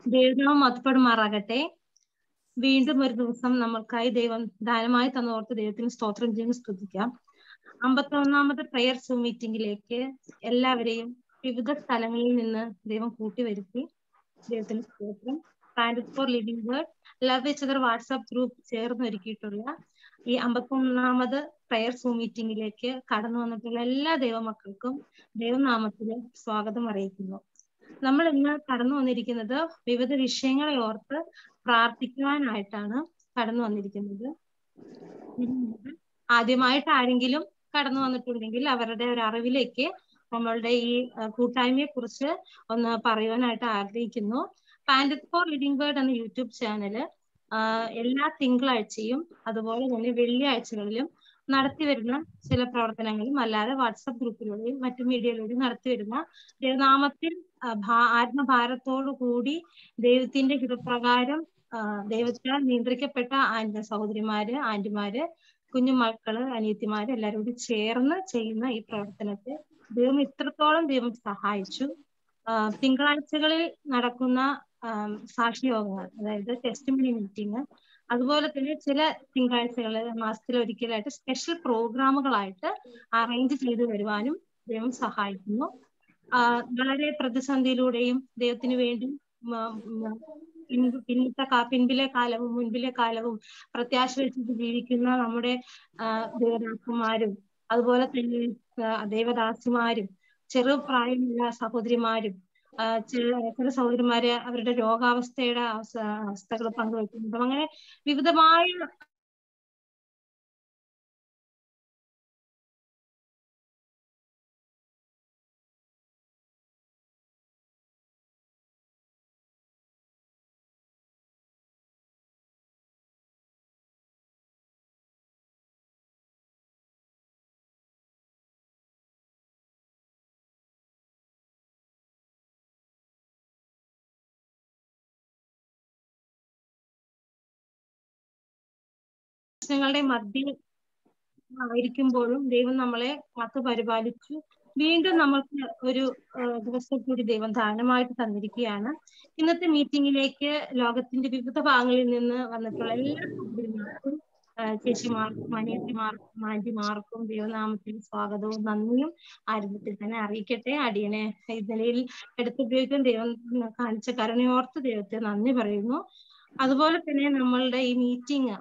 ദൈവനാമം മഹത്വപ്പെടുമാറാകട്ടെ വീണ്ടും ഒരു ദിവസം നമ്മൾക്കായി ദൈവം ദാനമായി തന്നോർത്ത് ദൈവത്തിന് സ്തോത്രം ചെയ്യുന്ന സ്തുതിക്കാം അമ്പത്തൊന്നാമത്തെ പ്രയർ സൂം മീറ്റിംഗിലേക്ക് എല്ലാവരെയും വിവിധ സ്ഥലങ്ങളിൽ നിന്ന് ദൈവം കൂട്ടിവരുത്തി ദൈവത്തിന് സ്തോത്രം പാൻഡ് for living word love H WhatsApp group ചേർന്ന് ഒരുക്കിയിട്ടുള്ള ഈ അമ്പത്തൊന്നാമത് പ്രയർ സൂം മീറ്റിംഗിലേക്ക് കടന്നു വന്നിട്ടുള്ള എല്ലാ ദൈവമക്കൾക്കും ദൈവനാമത്തില് സ്വാഗതം അറിയിക്കുന്നു നമ്മൾ ഇന്ന് കടന്നു വന്നിരിക്കുന്നത് വിവിധ വിഷയങ്ങളെ ഓർത്ത് പ്രാർത്ഥിക്കുവാനായിട്ടാണ് കടന്നു വന്നിരിക്കുന്നത് ആദ്യമായിട്ട് ആരെങ്കിലും കടന്നു വന്നിട്ടുണ്ടെങ്കിൽ അവരുടെ ഒരു അറിവിലേക്ക് നമ്മളുടെ ഈ കൂട്ടായ്മയെ കുറിച്ച് ഒന്ന് പറയുവാനായിട്ട് ആഗ്രഹിക്കുന്നു പാൻഡത് ഫോർ ലിവിംഗ് ബേർഡ് എന്ന യൂട്യൂബ് ചാനല് എല്ലാ തിങ്കളാഴ്ചയും അതുപോലെ തന്നെ വെള്ളിയാഴ്ചകളിലും നടത്തി വരുന്ന ചില പ്രവർത്തനങ്ങളും അല്ലാതെ വാട്സപ്പ് ഗ്രൂപ്പിലൂടെയും മറ്റു മീഡിയയിലൂടെയും നടത്തി വരുന്ന ദൈവനാമത്തിൽ ആത്മഭാരത്തോടു കൂടി ദൈവത്തിന്റെ ഹിതപ്രകാരം ദൈവത്താൽ നിയന്ത്രിക്കപ്പെട്ട സഹോദരിമാര് ആന്റിമാര് കുഞ്ഞുമക്കള് അനിയത്തിമാര് എല്ലാവരും കൂടി ചേർന്ന് ചെയ്യുന്ന ഈ പ്രവർത്തനത്തെ ദൈവം ഇത്രത്തോളം ദൈവം സഹായിച്ചു തിങ്കളാഴ്ചകളിൽ നടക്കുന്ന സാക്ഷിയോഗങ്ങൾ അതായത് ടെസ്റ്റിമണി മീറ്റിംഗ് അതുപോലെ തന്നെ ചില തിങ്കളാഴ്ചകൾ മാസത്തിൽ ഒരിക്കലായിട്ട് സ്പെഷ്യൽ പ്രോഗ്രാമുകളായിട്ട് അറേഞ്ച് ചെയ്തു വരുവാനും ദൈവം സഹായിക്കുന്നു വളരെ പ്രതിസന്ധിയിലൂടെയും ദൈവത്തിന് വേണ്ടി പിന്നത്തെ പിൻപിലെ കാലവും മുൻപിലെ കാലവും പ്രത്യാശ വെച്ചിട്ട് ജീവിക്കുന്ന നമ്മുടെ ദേവദാസന്മാരും അതുപോലെ തന്നെ ദേവദാസിമാരും ചെറുപ്രായമുള്ള സഹോദരിമാരും ചില സഹോദരിമാര് അവരുടെ രോഗാവസ്ഥയുടെ അവസ്ഥകൾ പങ്കുവയ്ക്കുന്നുണ്ട് അങ്ങനെ വിവിധമായ പ്രശ്നങ്ങളുടെ മധ്യം ആയിരിക്കുമ്പോഴും ദൈവം നമ്മളെ കാത്തു പരിപാലിച്ചു വീണ്ടും നമ്മൾക്ക് ഒരു ദിവസം കൂടി ദൈവം ദാനമായിട്ട് തന്നിരിക്കുകയാണ് ഇന്നത്തെ മീറ്റിംഗിലേക്ക് ലോകത്തിന്റെ വിവിധ ഭാഗങ്ങളിൽ നിന്ന് വന്നിട്ടുള്ള എല്ലാ സഹോദരിമാർക്കും ചേച്ചിമാർക്കും അനിയത്തിമാർക്കും ആന്റിമാർക്കും ദൈവനാമത്തിൽ സ്വാഗതവും നന്ദിയും ആരംഭത്തിൽ തന്നെ അറിയിക്കട്ടെ അടിയനെ ഇന്നലെയിൽ എടുത്തുപയോഗിക്കാൻ ദൈവം കാണിച്ച കരുണയോർത്ത് ദൈവത്തെ നന്ദി പറയുന്നു അതുപോലെ തന്നെ നമ്മളുടെ ഈ മീറ്റിംഗ്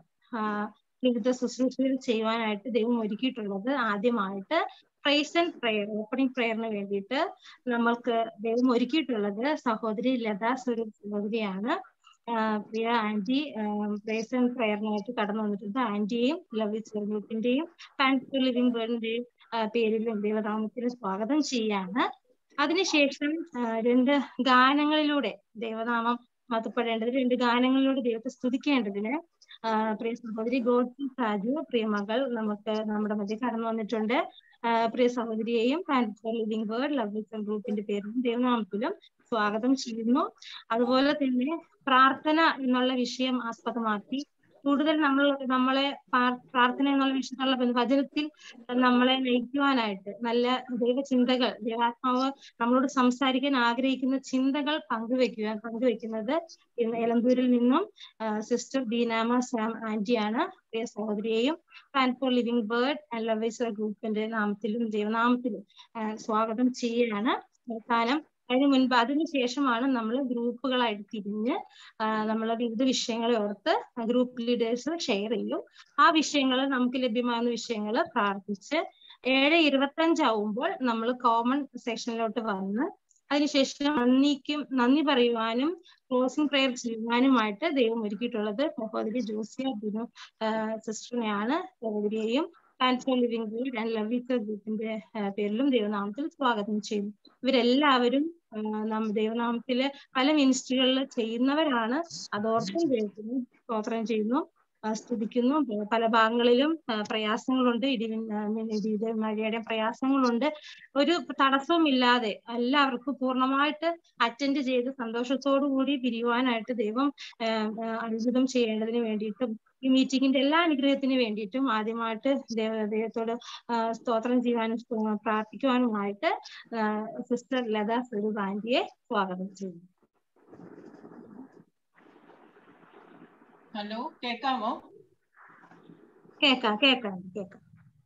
വിവിധ ശുശ്രൂഷകൾ ചെയ്യുവാനായിട്ട് ദൈവം ഒരുക്കിയിട്ടുള്ളത് ആദ്യമായിട്ട് പ്രൈസ് ആൻഡ് പ്രയർ ഓപ്പണിംഗ് പ്രയറിന് വേണ്ടിയിട്ട് നമ്മൾക്ക് ദൈവം ഒരുക്കിയിട്ടുള്ളത് സഹോദരി ലതാ സ്വരൂപ് സഹോദരിയാണ് പ്രിയ ആന്റി പ്രൈസ് ആൻഡ് പ്രയറിനായിട്ട് കടന്നു വന്നിട്ടുണ്ട് ആന്റിയെയും ലവ് ഗ്രൂപ്പിന്റെയും പാൻസ് ലിവിംഗ് ബേർഡിന്റെയും പേരിലും ദൈവനാമത്തിൽ സ്വാഗതം ചെയ്യാണ് അതിനുശേഷം രണ്ട് ഗാനങ്ങളിലൂടെ ദൈവനാമം മതപ്പെടേണ്ടത് രണ്ട് ഗാനങ്ങളിലൂടെ ദൈവത്തെ സ്തുതിക്കേണ്ടതിന് പ്രിയ സഹോദരി ഗോഡ്സി സാജു പ്രിയ മകൾ നമുക്ക് നമ്മുടെ മധ്യ കടന്നു വന്നിട്ടുണ്ട് പ്രിയ സഹോദരിയെയും ലിവിംഗ് വേർഡ് ലവ് ഗ്രൂപ്പിന്റെ പേരിലും ദൈവനാമത്തിലും സ്വാഗതം ചെയ്യുന്നു അതുപോലെ തന്നെ പ്രാർത്ഥന എന്നുള്ള വിഷയം ആസ്പദമാക്കി കൂടുതൽ നമ്മൾ നമ്മളെ പ്രാർത്ഥന എന്നുള്ള വിഷയത്തിലുള്ള വചനത്തിൽ നമ്മളെ നയിക്കുവാനായിട്ട് നല്ല ദൈവചിന്തകൾ ദൈവാത്മാവ് നമ്മളോട് സംസാരിക്കാൻ ആഗ്രഹിക്കുന്ന ചിന്തകൾ പങ്കുവെക്കുക പങ്കുവെക്കുന്നത് എലന്തൂരിൽ നിന്നും സിസ്റ്റർ ദീനാമ സാം ആന്റിയാണ് പ്രിയ സഹോദരിയെയും പാൻ ഫോർ ലിവിംഗ് ബേർഡ് ആൻഡ് ലവേഴ്സർ ഗ്രൂപ്പിന്റെ നാമത്തിലും ദൈവനാമത്തിലും സ്വാഗതം ചെയ്യുകയാണ് അവസാനം അതിന് മുൻപ് അതിന് ശേഷമാണ് നമ്മൾ ഗ്രൂപ്പുകളായിട്ട് തിരിഞ്ഞ് നമ്മൾ വിവിധ വിഷയങ്ങളെ ഓർത്ത് ഗ്രൂപ്പ് ലീഡേഴ്സ് ഷെയർ ചെയ്യും ആ വിഷയങ്ങൾ നമുക്ക് ലഭ്യമാകുന്ന വിഷയങ്ങൾ പ്രാർത്ഥിച്ച് ഏഴ് ഇരുപത്തഞ്ചാവുമ്പോൾ നമ്മൾ കോമൺ സെക്ഷനിലോട്ട് വന്ന് അതിനുശേഷം നന്ദിക്കും നന്ദി പറയുവാനും ക്ലോസിംഗ് പ്രയർ ചെയ്യുവാനുമായിട്ട് ദൈവം ഒരുക്കിയിട്ടുള്ളത് സഹോദരി ജോസിയ ബിനു സിസ്റ്ററിനെയാണ് സഹോദരിയെയും ട്രാൻസ്ഫോർ living good and love with ഗ്രൂപ്പിന്റെ പേരിലും ദൈവനാമത്തിൽ സ്വാഗതം ചെയ്യുന്നു ഇവരെല്ലാവരും നാം ദൈവനാമത്തില് പല മിനിസ്ട്രികളിൽ ചെയ്യുന്നവരാണ് അതോർത്തും ദൈവത്തിന് സ്തോത്രം ചെയ്യുന്നു സ്തുതിക്കുന്നു പല ഭാഗങ്ങളിലും പ്രയാസങ്ങളുണ്ട് ഇടി ഇടി മഴയുടെ പ്രയാസങ്ങളുണ്ട് ഒരു തടസ്സവും ഇല്ലാതെ എല്ലാവർക്കും പൂർണ്ണമായിട്ട് അറ്റൻഡ് ചെയ്ത് സന്തോഷത്തോടു കൂടി പിരിയുവാനായിട്ട് ദൈവം അത്ഭുതം ചെയ്യേണ്ടതിന് വേണ്ടിയിട്ടും ഈ മീറ്റിംഗിന്റെ എല്ലാ അനുഗ്രഹത്തിന് വേണ്ടിയിട്ടും ആദ്യമായിട്ട് ദൈവത്തോട് സ്തോത്രം ചെയ്യാനും പ്രാർത്ഥിക്കുവാനുമായിട്ട് സിസ്റ്റർ ലത സ്വരൂപ് ആന്റിയെ സ്വാഗതം ചെയ്യുന്നു ഹലോ കേക്കാമോ കേക്കാം കേക്കാം കേക്കാം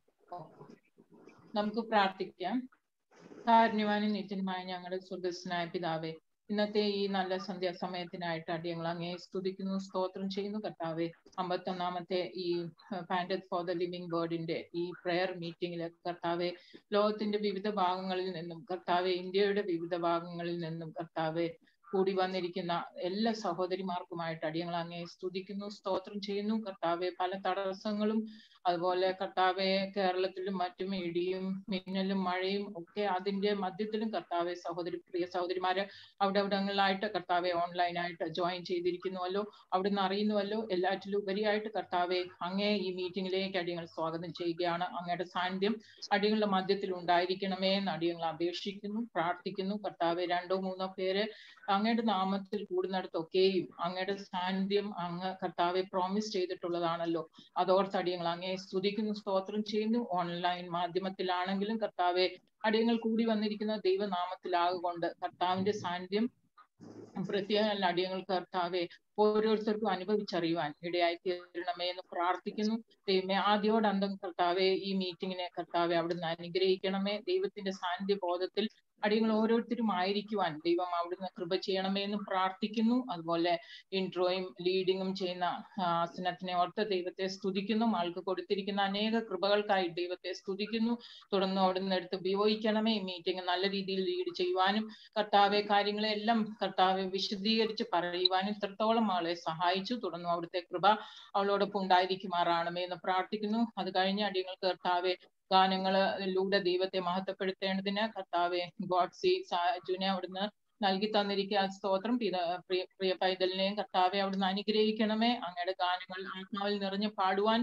നമുക്ക് പ്രാർത്ഥിക്കാം കാരുണ്യവാനും നിത്യനുമായ ഞങ്ങളുടെ സുദർശനായ പിതാവേ ഇന്നത്തെ ഈ നല്ല സന്ധ്യാസമയത്തിനായിട്ട് അടിയങ്ങൾ അങ്ങേ സ്തുതിക്കുന്നു സ്തോത്രം ചെയ്യുന്നു കർത്താവെ അമ്പത്തൊന്നാമത്തെ ഈ പാൻഡത് ഫോർ ദ ലിവിംഗ് ബേർഡിന്റെ ഈ പ്രെയർ മീറ്റിംഗിൽ കർത്താവെ ലോകത്തിന്റെ വിവിധ ഭാഗങ്ങളിൽ നിന്നും കർത്താവെ ഇന്ത്യയുടെ വിവിധ ഭാഗങ്ങളിൽ നിന്നും കർത്താവെ കൂടി വന്നിരിക്കുന്ന എല്ലാ സഹോദരിമാർക്കുമായിട്ട് അടിയങ്ങൾ അങ്ങേ സ്തുതിക്കുന്നു സ്തോത്രം ചെയ്യുന്നു കർത്താവെ പല തടസ്സങ്ങളും അതുപോലെ കർത്താവെ കേരളത്തിലും മറ്റും ഇടിയും മിന്നലും മഴയും ഒക്കെ അതിന്റെ മധ്യത്തിലും കർത്താവെ സഹോദരി പ്രിയ സഹോദരിമാര് അവിടെ അവിടങ്ങളിലായിട്ട് കർത്താവെ ഓൺലൈനായിട്ട് ജോയിൻ ചെയ്തിരിക്കുന്നുവല്ലോ അവിടുന്ന് അറിയുന്നുവല്ലോ എല്ലാറ്റിലും ഉപരിയായിട്ട് കർത്താവെ അങ്ങേ ഈ മീറ്റിംഗിലേക്ക് അടിയങ്ങൾ സ്വാഗതം ചെയ്യുകയാണ് അങ്ങയുടെ സാന്നിധ്യം അടിയങ്ങളുടെ മധ്യത്തിൽ ഉണ്ടായിരിക്കണമേ എന്ന് അടിയങ്ങൾ അപേക്ഷിക്കുന്നു പ്രാർത്ഥിക്കുന്നു കർത്താവെ രണ്ടോ മൂന്നോ പേര് അങ്ങയുടെ നാമത്തിൽ കൂടുന്നിടത്തൊക്കെയും അങ്ങയുടെ സാന്നിധ്യം അങ്ങ് കർത്താവെ പ്രോമിസ് ചെയ്തിട്ടുള്ളതാണല്ലോ അതോർത്ത് അടിയങ്ങൾ അങ്ങേ സ്തുതിക്കുന്നു സ്തോത്രം ചെയ്യുന്നു ഓൺലൈൻ മാധ്യമത്തിലാണെങ്കിലും കർത്താവെ അടിയങ്ങൾ കൂടി വന്നിരിക്കുന്ന ദൈവനാമത്തിലാകൊണ്ട് കർത്താവിന്റെ സാന്നിധ്യം പ്രത്യേക അടിയങ്ങൾ കർത്താവെ ഓരോരുത്തർക്കും അനുഭവിച്ചറിയുവാൻ ഇടയായി തീരണമേ എന്ന് പ്രാർത്ഥിക്കുന്നു ദൈവമേ ആദ്യോട് അന്തം കർത്താവെ ഈ മീറ്റിങ്ങിനെ കർത്താവെ അവിടുന്ന് അനുഗ്രഹിക്കണമേ ദൈവത്തിന്റെ സാന്നിധ്യ ബോധത്തിൽ അടിയങ്ങൾ ഓരോരുത്തരും ആയിരിക്കുവാൻ ദൈവം അവിടുന്ന് കൃപ ചെയ്യണമേ എന്ന് പ്രാർത്ഥിക്കുന്നു അതുപോലെ ഇൻട്രോയും ലീഡിങ്ങും ചെയ്യുന്ന ആസനത്തിനെ ഓർത്ത് ദൈവത്തെ സ്തുതിക്കുന്നു ആൾക്ക് കൊടുത്തിരിക്കുന്ന അനേക കൃപകൾക്കായി ദൈവത്തെ സ്തുതിക്കുന്നു തുടർന്ന് അവിടുന്ന് എടുത്ത് ഉപയോഗിക്കണമേ ഈ മീറ്റിംഗ് നല്ല രീതിയിൽ ലീഡ് ചെയ്യുവാനും കർത്താവെ കാര്യങ്ങളെല്ലാം കർത്താവെ വിശദീകരിച്ച് പറയുവാനും ഇത്രത്തോളം ആളെ സഹായിച്ചു തുടർന്നു അവിടുത്തെ കൃപ അവളോടൊപ്പം ഉണ്ടായിരിക്കുമാറാണമേ എന്ന് പ്രാർത്ഥിക്കുന്നു അത് കഴിഞ്ഞ് അടിയങ്ങൾ കർത്താവെ ഗാനങ്ങളിലൂടെ ദൈവത്തെ മഹത്വപ്പെടുത്തേണ്ടതിന് കർത്താവെ ഗോഡ്സി സാജുനെ അവിടുന്ന് നൽകി തന്നിരിക്കുക സ്തോത്രം പിത പ്രിയ പ്രിയ പൈതലിനെയും കർത്താവെ അവിടുന്ന് അനുഗ്രഹിക്കണമേ അങ്ങയുടെ ഗാനങ്ങൾ ആത്മാവിൽ നിറഞ്ഞ് പാടുവാൻ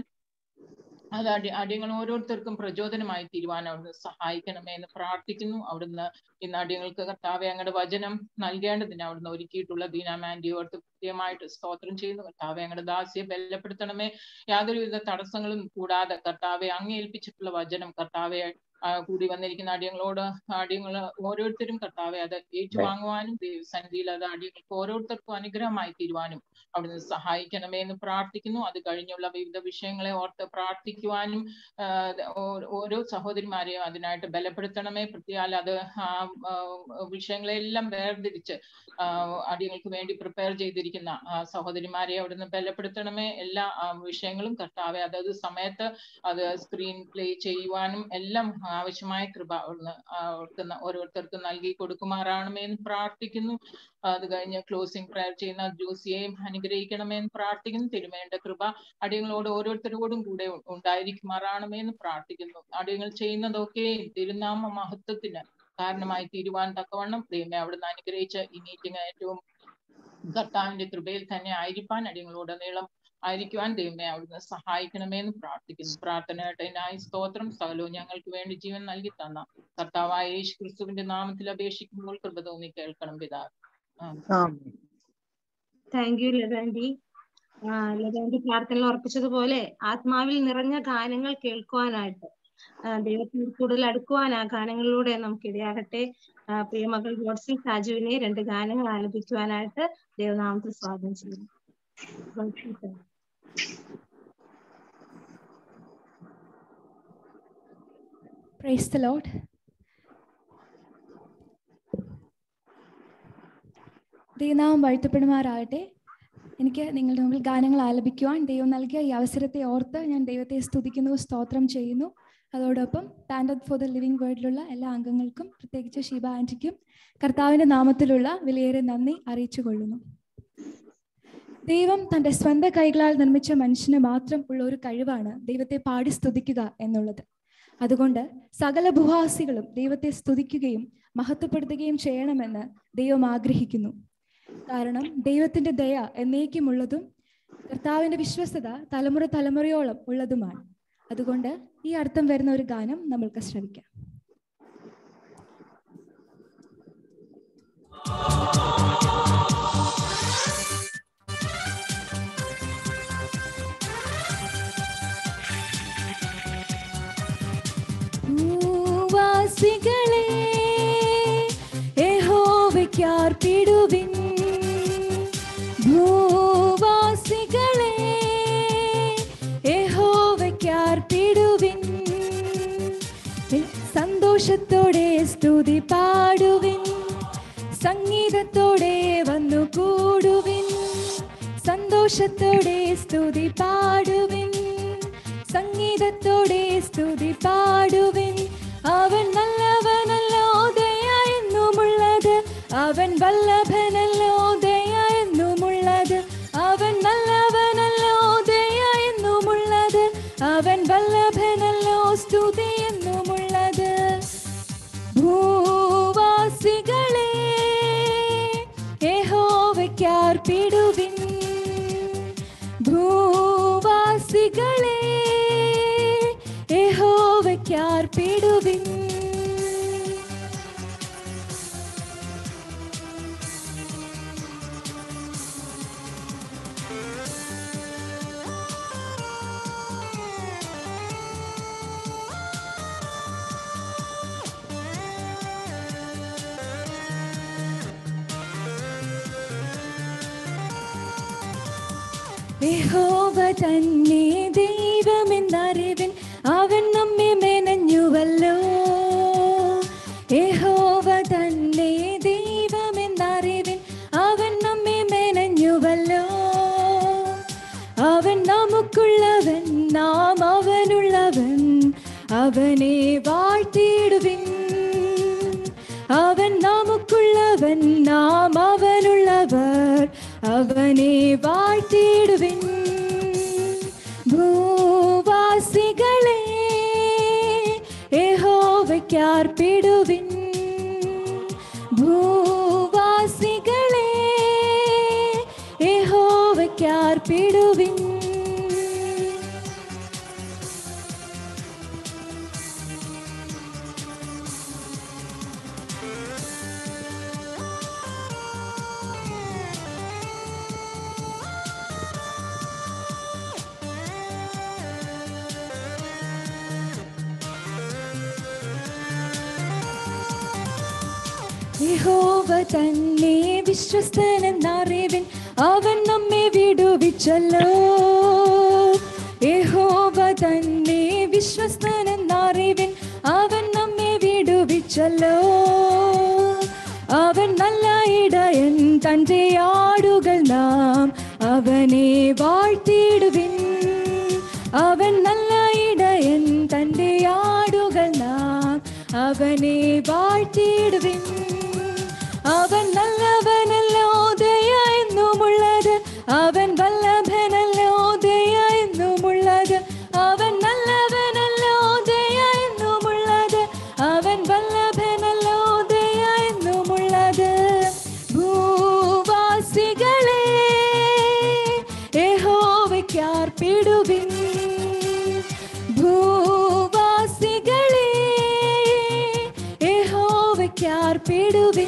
അത് അടി അടിയങ്ങൾ ഓരോരുത്തർക്കും പ്രചോദനമായി തീരുവാൻ അവിടുന്ന് സഹായിക്കണമേ എന്ന് പ്രാർത്ഥിക്കുന്നു അവിടുന്ന് ഇന്ന് അടിയങ്ങൾക്ക് കർത്താവെ അങ്ങയുടെ വചനം നൽകേണ്ടതിന് അവിടുന്ന് ഒരുക്കിയിട്ടുള്ള ദീനാമാൻഡി ഓർത്ത് കൃത്യമായിട്ട് സ്തോത്രം ചെയ്യുന്നു കർത്താവെ അങ്ങയുടെ ദാസ്യെ ബലപ്പെടുത്തണമേ യാതൊരുവിധ തടസ്സങ്ങളും കൂടാതെ കർത്താവെ അങ്ങ് ഏൽപ്പിച്ചിട്ടുള്ള വചനം കർത്താവെ കൂടി വന്നിരിക്കുന്ന അടിയങ്ങളോട് അടിയങ്ങൾ ഓരോരുത്തരും കർത്താവെ അത് ഏറ്റുവാങ്ങുവാനും ദൈവസന്നിധിയിൽ അത് അടിയങ്ങൾക്ക് ഓരോരുത്തർക്കും അനുഗ്രഹമായി തീരുവാനും അവിടുന്ന് സഹായിക്കണമേ എന്ന് പ്രാർത്ഥിക്കുന്നു അത് കഴിഞ്ഞുള്ള വിവിധ വിഷയങ്ങളെ ഓർത്ത് പ്രാർത്ഥിക്കുവാനും ഓരോ സഹോദരിമാരെയും അതിനായിട്ട് ബലപ്പെടുത്തണമേ പ്രത്യാൽ അത് ആ വിഷയങ്ങളെല്ലാം വേർതിരിച്ച് അടിയങ്ങൾക്ക് വേണ്ടി പ്രിപ്പയർ ചെയ്തിരിക്കുന്ന സഹോദരിമാരെ അവിടുന്ന് ബലപ്പെടുത്തണമേ എല്ലാ വിഷയങ്ങളും കർത്താവെ അതത് സമയത്ത് അത് സ്ക്രീൻ പ്ലേ ചെയ്യുവാനും എല്ലാം ആവശ്യമായ കൃപ അവിടുന്ന് അവർക്ക് ഓരോരുത്തർക്കും നൽകി കൊടുക്കുമാറാണമേ എന്ന് പ്രാർത്ഥിക്കുന്നു അത് കഴിഞ്ഞ് ക്ലോസിംഗ് പ്രയർ ചെയ്യുന്ന ജോസിയെയും അനുഗ്രഹിക്കണമേ എന്ന് പ്രാർത്ഥിക്കുന്നു തിരുമേണ്ട കൃപ അടിയങ്ങളോട് ഓരോരുത്തരോടും കൂടെ ഉണ്ടായിരിക്കുമാറാണമേ എന്ന് പ്രാർത്ഥിക്കുന്നു അടിയങ്ങൾ ചെയ്യുന്നതൊക്കെ തിരുനാമ മഹത്വത്തിന് കാരണമായി തീരുവാൻ തക്കവണ്ണം ദൈവമേ അവിടുന്ന് അനുഗ്രഹിച്ച ഈ മീറ്റിംഗ് ഏറ്റവും കർത്താവിന്റെ കൃപയിൽ തന്നെ ആയിരിക്കാൻ അടിയങ്ങളോടനീളം ആയിരിക്കുവാൻ ദൈവമേ അവിടുന്ന് സഹായിക്കണമേ എന്ന് പ്രാർത്ഥിക്കുന്നു പ്രാർത്ഥനയായി സ്തോത്രം സകലവും ഞങ്ങൾക്ക് വേണ്ടി ജീവൻ നൽകി തന്ന കർത്താവായ യേശു ക്രിസ്തുവിന്റെ നാമത്തിൽ അപേക്ഷിക്കുമ്പോൾ കൃപ തോന്നി കേൾക്കണം പിതാവ് താങ്ക് യു ലതാൻഡി ലതാൻഡി പ്രാർത്ഥനയിൽ ഉറപ്പിച്ചതുപോലെ ആത്മാവിൽ നിറഞ്ഞ ഗാനങ്ങൾ കേൾക്കുവാനായിട്ട് ദൈവത്തിന് കൂടുതൽ അടുക്കുവാൻ ആ ഗാനങ്ങളിലൂടെ നമുക്ക് ഇടയാകട്ടെ പ്രിയമകൾ ഗോഡ്സി സാജുവിനെ രണ്ട് ഗാനങ്ങൾ ആലപിക്കുവാനായിട്ട് ദൈവനാമത്തിൽ സ്വാഗതം ചെയ്യുന്നു Praise the Lord. ദൈവനാമം വാഴ്ത്തപ്പെടുമാറാകട്ടെ എനിക്ക് നിങ്ങളുടെ മുമ്പിൽ ഗാനങ്ങൾ ആലപിക്കുവാൻ ദൈവം നൽകിയ ഈ അവസരത്തെ ഓർത്ത് ഞാൻ ദൈവത്തെ സ്തുതിക്കുന്നു സ്തോത്രം ചെയ്യുന്നു അതോടൊപ്പം പാൻഡത് ഫോർ ദ ലിവിംഗ് വേർഡിലുള്ള എല്ലാ അംഗങ്ങൾക്കും പ്രത്യേകിച്ച് ഷീബ ആൻറ്റിക്കും കർത്താവിൻ്റെ നാമത്തിലുള്ള വിലയേറെ നന്ദി അറിയിച്ചു കൊള്ളുന്നു ദൈവം തൻ്റെ സ്വന്തം കൈകളാൽ നിർമ്മിച്ച മനുഷ്യന് മാത്രം ഉള്ള ഒരു കഴിവാണ് ദൈവത്തെ പാടി സ്തുതിക്കുക എന്നുള്ളത് അതുകൊണ്ട് സകല ഭൂവാസികളും ദൈവത്തെ സ്തുതിക്കുകയും മഹത്വപ്പെടുത്തുകയും ചെയ്യണമെന്ന് ദൈവം ആഗ്രഹിക്കുന്നു കാരണം ദൈവത്തിന്റെ ദയ എന്നേക്കുമുള്ളതും കർത്താവിന്റെ വിശ്വസ്തത തലമുറ തലമുറയോളം ഉള്ളതുമാണ് അതുകൊണ്ട് ഈ അർത്ഥം വരുന്ന ഒരു ഗാനം നമ്മൾക്ക് ശ്രമിക്കാം ഭൂവാസികളെ യഹോവയ്ക്കാർപ്പിടുവിൻ ഭൂവാസികളെ സംഗീതത്തോടെ വന്നു കൂടുവിൻ സന്തോഷത്തോടെ സ്തുതി പാടുവിൻ സംഗീതത്തോടെ സ്തുതി പാടുവിൻ അവൻ നല്ലവനല്ലോ ദയ എന്നുമുള്ളത് അവൻ വല്ലഭനല്ലോ ദയ എന്നുമുള്ളത് അവൻ നല്ലവനല്ലോ ദയ എന്നുമുള്ളത് അവൻ വല്ലഭനല്ലോ സ്തുതി എന്നുമുള്ളത് ഭൂവാസികളെ യഹോവയ്ക്കാർപ്പിടുവിൻ ഭൂവാസികളെ യഹോവയ്ക്കാർപ്പിടുവിൻ യഹോവ തന്നെ ദൈവമെന്നറിവിൻ അവൻ നമ്മെ മെനഞ്ഞുവല്ലോ യഹോവ തന്നെ ദൈവമെന്നറിവിൻ അവൻ നമ്മെ മെനഞ്ഞുവല്ലോ അവൻ നമുക്കുള്ളവൻ നാം അവനുള്ളവൻ അവനെ വാഴ്ത്തിയിടുവിൻ അവൻ നമുക്കുള്ളവൻ നാം അവനുള്ളവർ അവനെ വാഴ്ത്തിയിടുവിൻ ഭൂവാസികളെ യഹോവയ്ക്കാർപ്പിടുവിൻ ഭൂവാസികളെ യഹോവയ്ക്കാർപ്പിടുവിൻ യഹോവ തന്നെ വിശ്വസ്തനെന്നറിവിൻ അവൻ നമ്മെ വിടുവിച്ചല്ലോ യഹോവ തന്നെ വിശ്വസ്തനെന്നറിവിൻ അവൻ നമ്മെ വിടുവിച്ചല്ലോ അവൻ നല്ല ഇടയൻ തൻ്റെ ആടുകൾ നാം അവനെ വാഴ്ത്തിയിടുവിൻ അവൻ നല്ല ഇടയൻ തൻ്റെ ആടുകൾ നാം അവനെ വാഴ്ത്തിയിടുവിൻ അവൻ നല്ലവനല്ലോ ദയ എന്നുമുള്ളത് അവൻ വല്ലഭനല്ലോ ദയ എന്നുമുള്ളത് അവൻ നല്ലവനല്ലോ ദയ എന്നുമുള്ളത് അവൻ വല്ലഭനല്ലോ ദയ എന്നുമുള്ളത് ഭൂവാസികളെ യഹോവയ്ക്കാർപ്പിടുവിൻ ഭൂവാസികളെ യഹോവയ്ക്കാർപ്പിടുവിൻ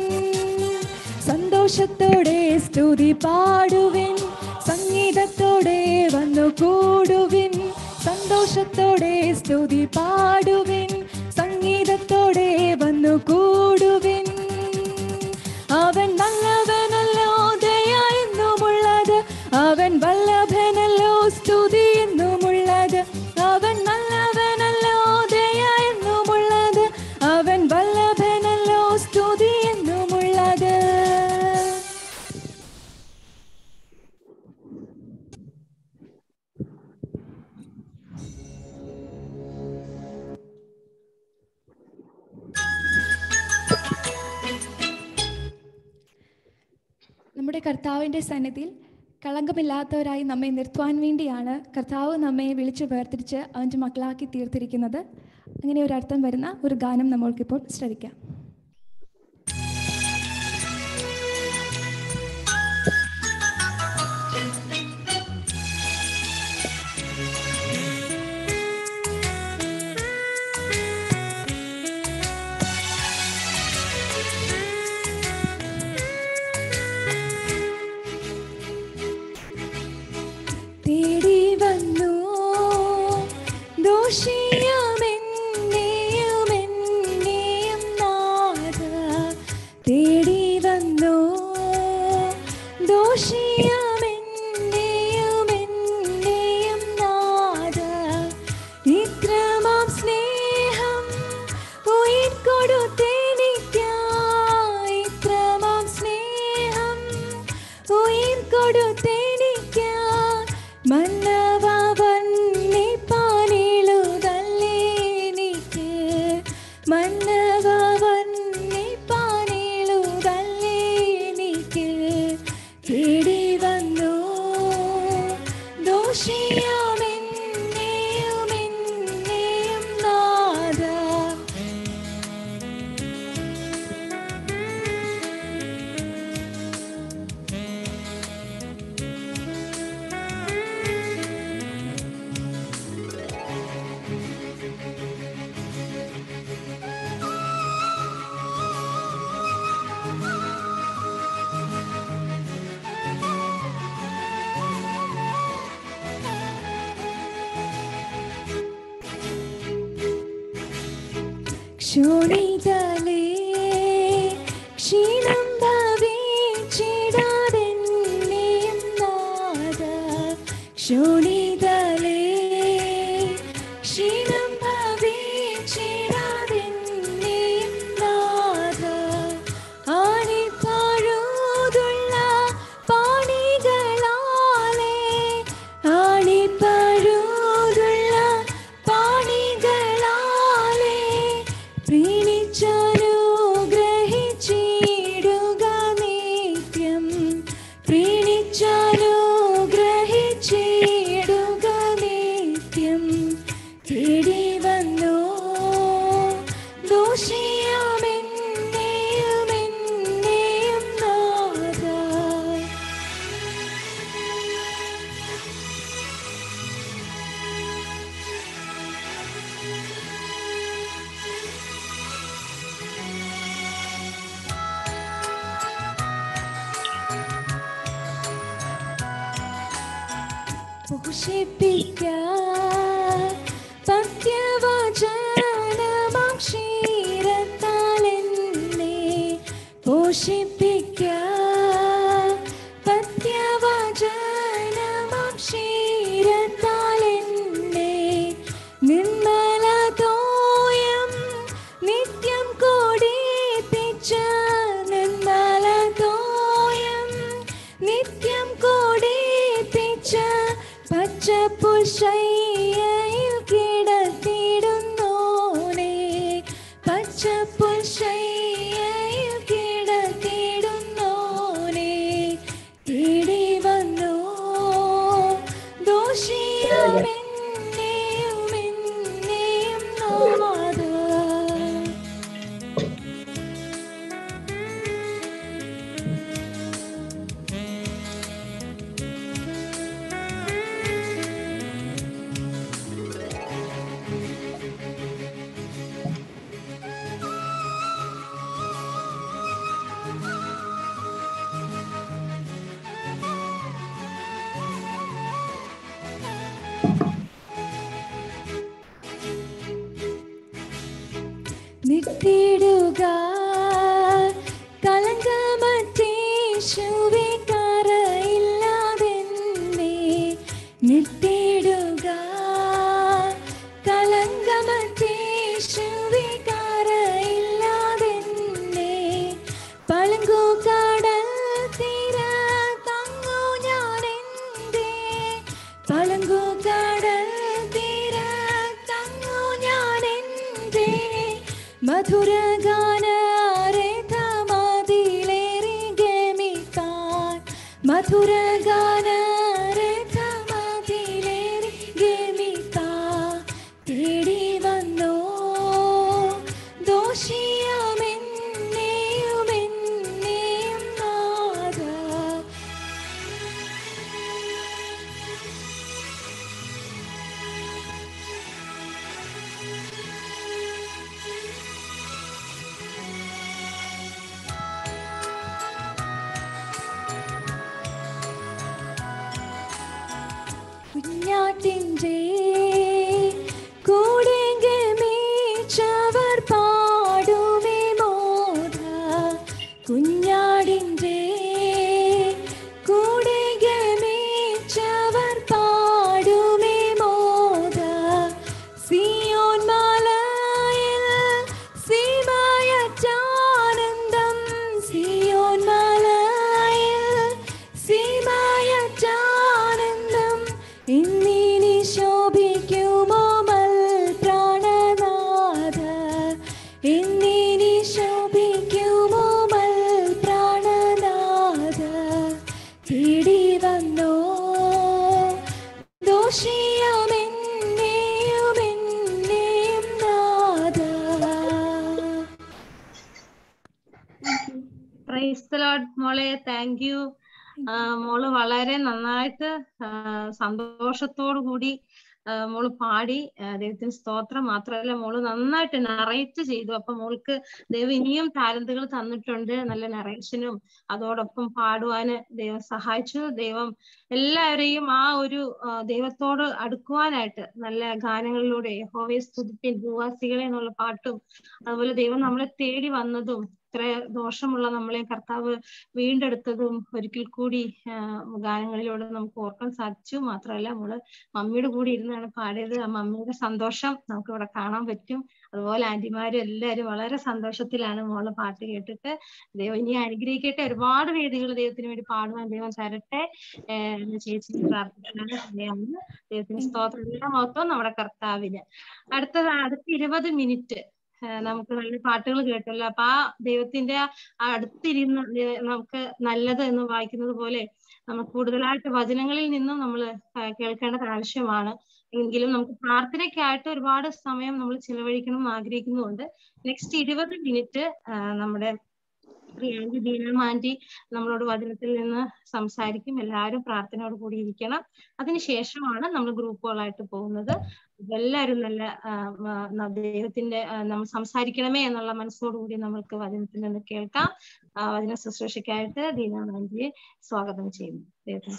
സന്തോഷത്തോടെ സ്തുതി പാടുവിൻ സംഗീതത്തോടെ വന്നു കൂടുവിൻ സന്തോഷത്തോടെ സ്തുതി പാടുവിൻ സംഗീതത്തോടെ വന്നു കൂടുവിൻ അവൻ നല്ലവനല്ലോ ദയ എന്നുമുള്ളത് അവൻ വല്ലഭനല്ലോ സ്തുതി എന്നുമുള്ളത് അവൻ നല്ലവനല്ലോ ദയ എന്നുമുള്ളത് അവൻ വല്ലഭനല്ലോ സ്തുതി എന്നുമുള്ളത് നമ്മുടെ കർത്താവിൻ്റെ സന്നിധിയിൽ കളങ്കമില്ലാത്തവരായി നമ്മെ നിർത്തുവാൻ വേണ്ടിയാണ് കർത്താവ് നമ്മെ വിളിച്ചു വേർതിരിച്ച് അവൻ്റെ മക്കളാക്കി തീർത്തിരിക്കുന്നത് അങ്ങനെ ഒരു അർത്ഥം വരുന്ന ഒരു ഗാനം നമ്മൾക്കിപ്പോൾ ശ്രവിക്കാം തേടി വന്നു ദോഷിയാമെന്നെയും എന്നെയും നാം ശോണിതലേ ക്ഷീണം ഭവിച്ചിടാതെന്നെയും നാഥ ശോണിതലേ ക്ഷീണം ഭവിച്ചിടാതെന്നെയും നാഥ ആണിപ്പഴുതുള്ള പാണികളാലേ ആണിപ്പഴുതുള്ള പാണികളാലേ പ്രീണിച്ചനുഗ്രഹിച്ചിടുക നിത്യം പ്രീണിച്ചനുഗ്രഹിച്ചിടുക നിത്യം തേടി വന്നു ദോഷിയാമെന്നെയും എന്നെയും നാഥ പോഷിപ്പിക്കാൻ പത്യവചനമാം ക്ഷീരത്താലെന്നെ പോഷിപ്പിക്കാൻ പത്യവചനമാം ക്ഷീരത്താലെന്നെ നിർമ്മല തോയം നിത്യം കൊടിപ്പിച്ച നിർമ്മല തോയം നിത്യം കൊടിപ്പിച്ച പച്ചപ്പുൽശയ്യയിൽ കിടത്തിടുന്നോനെ പച്ചപ്പുൽശയ്യയിൽ കിടത്തിടുന്നോനെ തേടി വന്നു ദോഷിയാമെന്നെയും എന്നെയും നാഥ നിത്തിടുക കളങ്കമറ്റേശുവെ കറയില്ലാതെന്നെ നിത്തിടുക കളങ്കമറ്റേശുവെ കറയില്ലാതെന്നെ പളങ്കു കടൽ തീര തങ്ങു ഞാനെന്തേ പളങ്കു കടൽ തീര തങ്ങു ഞാനെന്തേ മധുരഗാനരഥമതിലേറി ഗമിക്കാൻ മധുരഗാനരഥമതിലേറി ഗമിക്കാൻ തേടി വന്നോ ദോഷിയാമെന്നെയും എന്നെയും നാഥ കുഞ്ഞാട്ടിൻ്റെ കൂടെ ഗമിച്ചവർ പാടുമേ മോധ കുഞ്ഞാടിൻ്റെ കൂടെ ഗമിച്ചവർ പാടുമേ മോധ സിയോൻ മലയിൽ സീമയറ്റാനന്ദം സിയോൻ മലയിൽ സീമയറ്റാനന്ദം ഇന്നിനി ശോഭിക്കുമോ മൽ പ്രാണനാഥ ഇന്നിനി ശോഭിക്കുമോ മൽ പ്രാണനാഥ തേടി വന്നോ ദോഷിയാമെന്നെയും എന്നെയും നാഥ പ്രൈസ് ലോഡ് മോളെ താങ്ക് യു മോള് വളരെ നന്നായിട്ട് ആ, സന്തോഷത്തോടു കൂടി ആ, ആ, മോള് പാടി ആ, ദൈവത്തിന് സ്തോത്രം മാത്രമല്ല മോള് നന്നായിട്ട് നറേറ്റ് ചെയ്തു അപ്പൊ മോൾക്ക് ദൈവം ഇനിയും താലന്തുകൾ തന്നിട്ടുണ്ട് നല്ല നറേഷനും അതോടൊപ്പം പാടുവാന് ദൈവം സഹായിച്ചു ദൈവം എല്ലാവരെയും ആ ഒരു ആ, ദൈവത്തോട് അടുക്കുവാനായിട്ട് നല്ല ഗാനങ്ങളിലൂടെ യഹോവയെ സ്തുതിപ്പിൻ ഭൂവാസികളെ എന്നുള്ള പാട്ടും അതുപോലെ ദൈവം നമ്മളെ തേടി വന്നതും ഇത്ര ദോഷമുള്ള നമ്മളെ കർത്താവ് വീണ്ടെടുത്തതും ഒരിക്കൽ കൂടി ആ, ഗാനങ്ങളിലൂടെ നമുക്ക് ഓർക്കാൻ സാധിച്ചു മാത്രമല്ല നമ്മള് മമ്മിയുടെ കൂടെ ഇരുന്നാണ് പാടിയത് ആ മമ്മിയുടെ സന്തോഷം നമുക്ക് ഇവിടെ കാണാൻ പറ്റും അതുപോലെ ആന്റിമാരും എല്ലാവരും വളരെ സന്തോഷത്തിലാണ് മോളെ പാട്ട് കേട്ടിട്ട് ദൈവം ഇനി അനുഗ്രഹിക്കട്ടെ ഒരുപാട് വേദികൾ ദൈവത്തിന് വേണ്ടി പാടുവാൻ ദൈവം തരട്ടെ ഏഹ് എന്ന് ചേച്ചി പ്രാർത്ഥിക്കുകയാണ് ദൈവം ദൈവത്തിന് സ്തോത്രം എല്ലാ മഹത്വം നമ്മുടെ കർത്താവിന് അടുത്തത് അടുത്ത ഇരുപത് മിനിറ്റ് ഏഹ് നമുക്ക് നല്ല പാട്ടുകൾ കേട്ടല്ലോ അപ്പൊ ആ ദൈവത്തിന്റെ ആ അടുത്തിരുന്ന് ദേ- നമുക്ക് നല്ലത് എന്ന് വായിക്കുന്നത് പോലെ നമ്മൾ കൂടുതലായിട്ട് വചനങ്ങളിൽ നിന്നും നമ്മൾ കേൾക്കേണ്ടത് ആവശ്യമാണ് എങ്കിലും നമുക്ക് പ്രാർത്ഥനയ്ക്കായിട്ട് ഒരുപാട് സമയം നമ്മൾ ചിലവഴിക്കണം എന്ന് ആഗ്രഹിക്കുന്നുണ്ട് നെക്സ്റ്റ് ഇരുപത് മിനിറ്റ് നമ്മുടെ പ്രിയാങ്കി ദീനം ആന്റി നമ്മളോട് വചനത്തിൽ നിന്ന് സംസാരിക്കും എല്ലാവരും പ്രാർത്ഥനയോട് കൂടി ഇരിക്കണം അതിനുശേഷമാണ് നമ്മൾ ഗ്രൂപ്പുകളായിട്ട് പോകുന്നത് എല്ലാവരും നല്ല ആ, ആ, ന- ദൈവത്തിന്റെ ആ, നമ്മൾ സംസാരിക്കണമേ എന്നുള്ള മനസ്സോടുകൂടി നമ്മൾക്ക് വചനത്തിൽ നിന്ന് കേൾക്കാം ആ, വചന ശുശ്രൂഷയ്ക്കായിട്ട് ദീന ആന്റിയെ സ്വാഗതം ചെയ്യുന്നു ദൈവത്തിന്